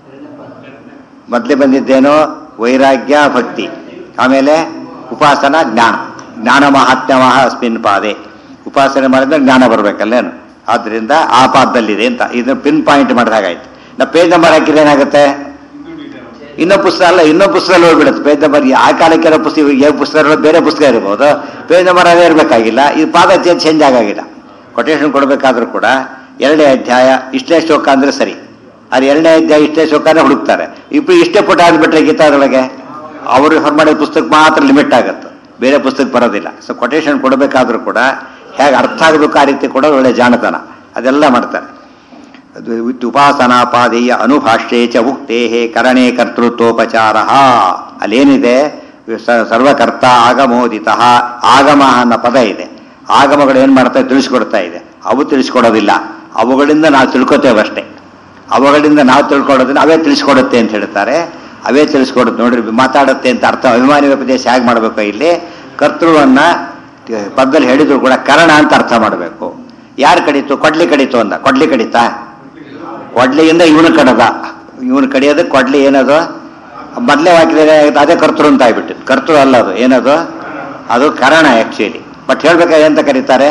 [SPEAKER 1] ಮೊದಲೇ ಬಂದಿದ್ದೇನೋ ವೈರಾಗ್ಯ ಭಕ್ತಿ ಆಮೇಲೆ ಉಪಾಸನ ಜ್ಞಾನ ಜ್ಞಾನ ಮಹಾತ್ಮ್ಯಮಃ ಅಸ್ಮಿನ್ ಪಾದೆ ಉಪಾಸನೆ ಮಾಡಿದ್ರೆ ಜ್ಞಾನ ಬರ್ಬೇಕಲ್ಲೇನು ಆದ್ರಿಂದ ಆ ಪಾದದಲ್ಲಿದೆ ಅಂತ ಇದನ್ನ ಪಿನ್ ಪಾಯಿಂಟ್ ಮಾಡಿದಾಗಾಯ್ತು ನಾ ಪೇಜ್ ನಂಬರ್ ಹಾಕಿದ್ರೆ ಏನಾಗುತ್ತೆ ಇನ್ನೂ ಪುಸ್ತಕ ಅಲ್ಲ ಇನ್ನೂ ಪುಸ್ತಕ ಹೋಗ್ಬಿಡುತ್ತೆ ಪೇಜ್ ನಂಬರ್ ಆ ಕಾಲಕ್ಕೆಲ್ಲ ಪುಸ್ತಕ ಯಾವ ಪುಸ್ತಕ ಇರೋದು ಬೇರೆ ಪುಸ್ತಕ ಇರ್ಬೋದು ಪೇಜ್ ನಂಬರ್ ಅದೇ ಇರಬೇಕಾಗಿಲ್ಲ ಇದು ಪಾದ ಚೇಂಜ್ ಚೇಂಜ್ ಆಗಾಗಿಲ್ಲ ಕೊಟೇಶನ್ ಕೊಡಬೇಕಾದ್ರೂ ಕೂಡ ಎರಡನೇ ಅಧ್ಯಾಯ ಇಷ್ಟೇ ಶ್ಲೋಕ ಅಂದ್ರೆ ಸರಿ ಅದು ಎರಡನೇ ಅಧ್ಯಾಯ ಇಷ್ಟೇ ಶ್ಲೋಕನೇ ಹುಡುಕ್ತಾರೆ ಇಬ್ಬರು ಇಷ್ಟೇ ಪುಟ ಅಂದ್ಬಿಟ್ರೆ ಗೀತಾದೊಳಗೆ ಅವರು ರೆಫರ್ ಮಾಡಿದ ಪುಸ್ತಕ ಮಾತ್ರ ಲಿಮಿಟ್ ಆಗುತ್ತೆ ಬೇರೆ ಪುಸ್ತಕ ಬರೋದಿಲ್ಲ ಸೊ ಕೊಟೇಶನ್ ಕೊಡಬೇಕಾದ್ರೂ ಕೂಡ ಹೇಗೆ ಅರ್ಥ ಆಗಬೇಕು ಆ ರೀತಿ ಕೊಡೋದು ಒಳ್ಳೆ ಜಾಣತನ ಅದೆಲ್ಲ ಮಾಡ್ತಾರೆ ಅದು ವಿತ್ ಉಪಾಸನಾಪಾದೀಯ ಅನುಭಾಷ್ಯೇ ಚ ಉಕ್ತೇ ಕರಣೆ ಕರ್ತೃತ್ವೋಪಚಾರ ಅಲ್ಲೇನಿದೆ ಸ- ಸರ್ವಕರ್ತ ಆಗಮೋದಿತ ಆಗಮ ಅನ್ನೋ ಪದ ಇದೆ ಆಗಮಗಳು ಏನು ಮಾಡ್ತಾ ತಿಳಿಸ್ಕೊಡ್ತಾ ಇದೆ ಅವು ತಿಳಿಸ್ಕೊಡೋದಿಲ್ಲ ಅವುಗಳಿಂದ ನಾವು ತಿಳ್ಕೊತೇವೆ ಅಷ್ಟೇ ಅವುಗಳಿಂದ ನಾವು ತಿಳ್ಕೊಳ್ಳೋದನ್ನ ಅವೇ ತಿಳಿಸ್ಕೊಡುತ್ತೆ ಅಂತ ಹೇಳ್ತಾರೆ ಅವೇ ತಿಳಿಸ್ಕೊಡುತ್ತೆ ನೋಡ್ರಿ ಮಾತಾಡುತ್ತೆ ಅಂತ ಅರ್ಥ ಅಭಿಮಾನಿ ಉಪದೇಶ ಹೇಗೆ ಮಾಡಬೇಕು ಇಲ್ಲಿ ಕರ್ತೃವನ್ನ ಪದದಲ್ಲಿ ಹೇಳಿದ್ರು ಕೂಡ ಕರಣ ಅಂತ ಅರ್ಥ ಮಾಡಬೇಕು ಯಾರು ಕಡಿತು ಕೊಡ್ಲಿ ಕಡಿತು ಅಂದ ಕೊಡ್ಲಿ ಕಡಿತಾ ಕೊಡ್ಲಿಯಿಂದ ಇವನು ಕಡದ ಇವನು ಕಡಿಯೋದು ಕೊಡ್ಲಿ ಏನದು ಮೊದಲೇ ಹಾಕಿದ್ರೆ ಅದೇ ಕರ್ತೃ ಅಂತ ಆಗ್ಬಿಟ್ಟು ಕರ್ತೃ ಅಲ್ಲ ಅದು ಏನದು ಅದು ಕರಣ ಆಕ್ಚುಲಿ ಬಟ್ ಹೇಳ್ಬೇಕಾದ್ರೆ ಎಂತ ಕರೀತಾರೆ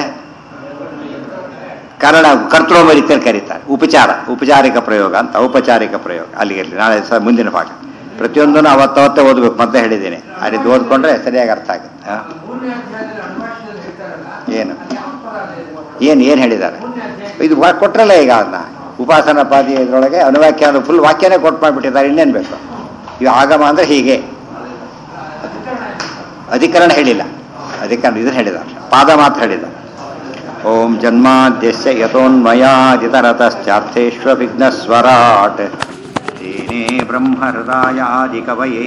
[SPEAKER 1] ಕರಣ ಕರ್ತೃ ರೀತಿಯಲ್ಲಿ ಕರೀತಾರೆ ಉಪಚಾರ ಉಪಚಾರಿಕ ಪ್ರಯೋಗ ಅಂತ ಔಪಚಾರಿಕ ಪ್ರಯೋಗ ಅಲ್ಲಿಗೆ ಇರ್ಲಿ. ನಾಳೆ ಸ ಮುಂದಿನ ಭಾಗ ಪ್ರತಿಯೊಂದನ್ನು ಅವತ್ತವತ್ತೇ ಓದಬೇಕು ಮೊದಲೇ ಹೇಳಿದ್ದೀನಿ ಆ ರೀತಿ ಓದ್ಕೊಂಡ್ರೆ ಸರಿಯಾಗಿ ಅರ್ಥ ಆಗುತ್ತೆ ಹಾ?
[SPEAKER 2] ಮೂರನೇ ಅಧ್ಯಾಯದಲ್ಲಿ ಅನುಭಾಷೆಯಲ್ಲಿ ಹೇಳ್ತಾರಲ್ಲ
[SPEAKER 1] ಏನು
[SPEAKER 2] ಯಾವ ಪದ ಅದು?
[SPEAKER 1] ಏನು ಏನು ಹೇಳಿದ್ದಾರೆ
[SPEAKER 2] ಮೂರನೇ ಅಧ್ಯಾಯ
[SPEAKER 1] ಇದು ವಾ- ಕೊಟ್ರಲ್ಲ ಈಗ ಅದನ್ನ ಉಪಾಸನ ಪಾದಿ ಇದರೊಳಗೆ ಅನುವ್ಯಾಖ್ಯಾನ ಫುಲ್ ವಾಕ್ಯನೇ ಕೊಟ್ಟು ಮಾಡಿಬಿಟ್ಟಿದ್ದಾರೆ ಇನ್ನೇನು ಬೇಕು ಇವು ಆಗಮ ಅಂದ್ರೆ ಹೀಗೆ ಅಧಿಕರಣ ಹೇಳಿಲ್ಲ ಅಧಿಕರಣ ಇದನ್ನ ಹೇಳಿದ್ದಾರೆ ಪಾದ ಮಾತ್ರ ಹೇಳಿದ ಓಂ ಜನ್ಮಾದ್ಯಸ್ಯ ಯಥೋನ್ಮಯಾದಿತರತಶ್ಚಾರ್ಥೇಶ್ವ ವಿಘ್ನಸ್ವರಾಟ್ ತೇನೇ ಬ್ರಹ್ಮ ಹೃದಯಾದಿ ಕವಯೇ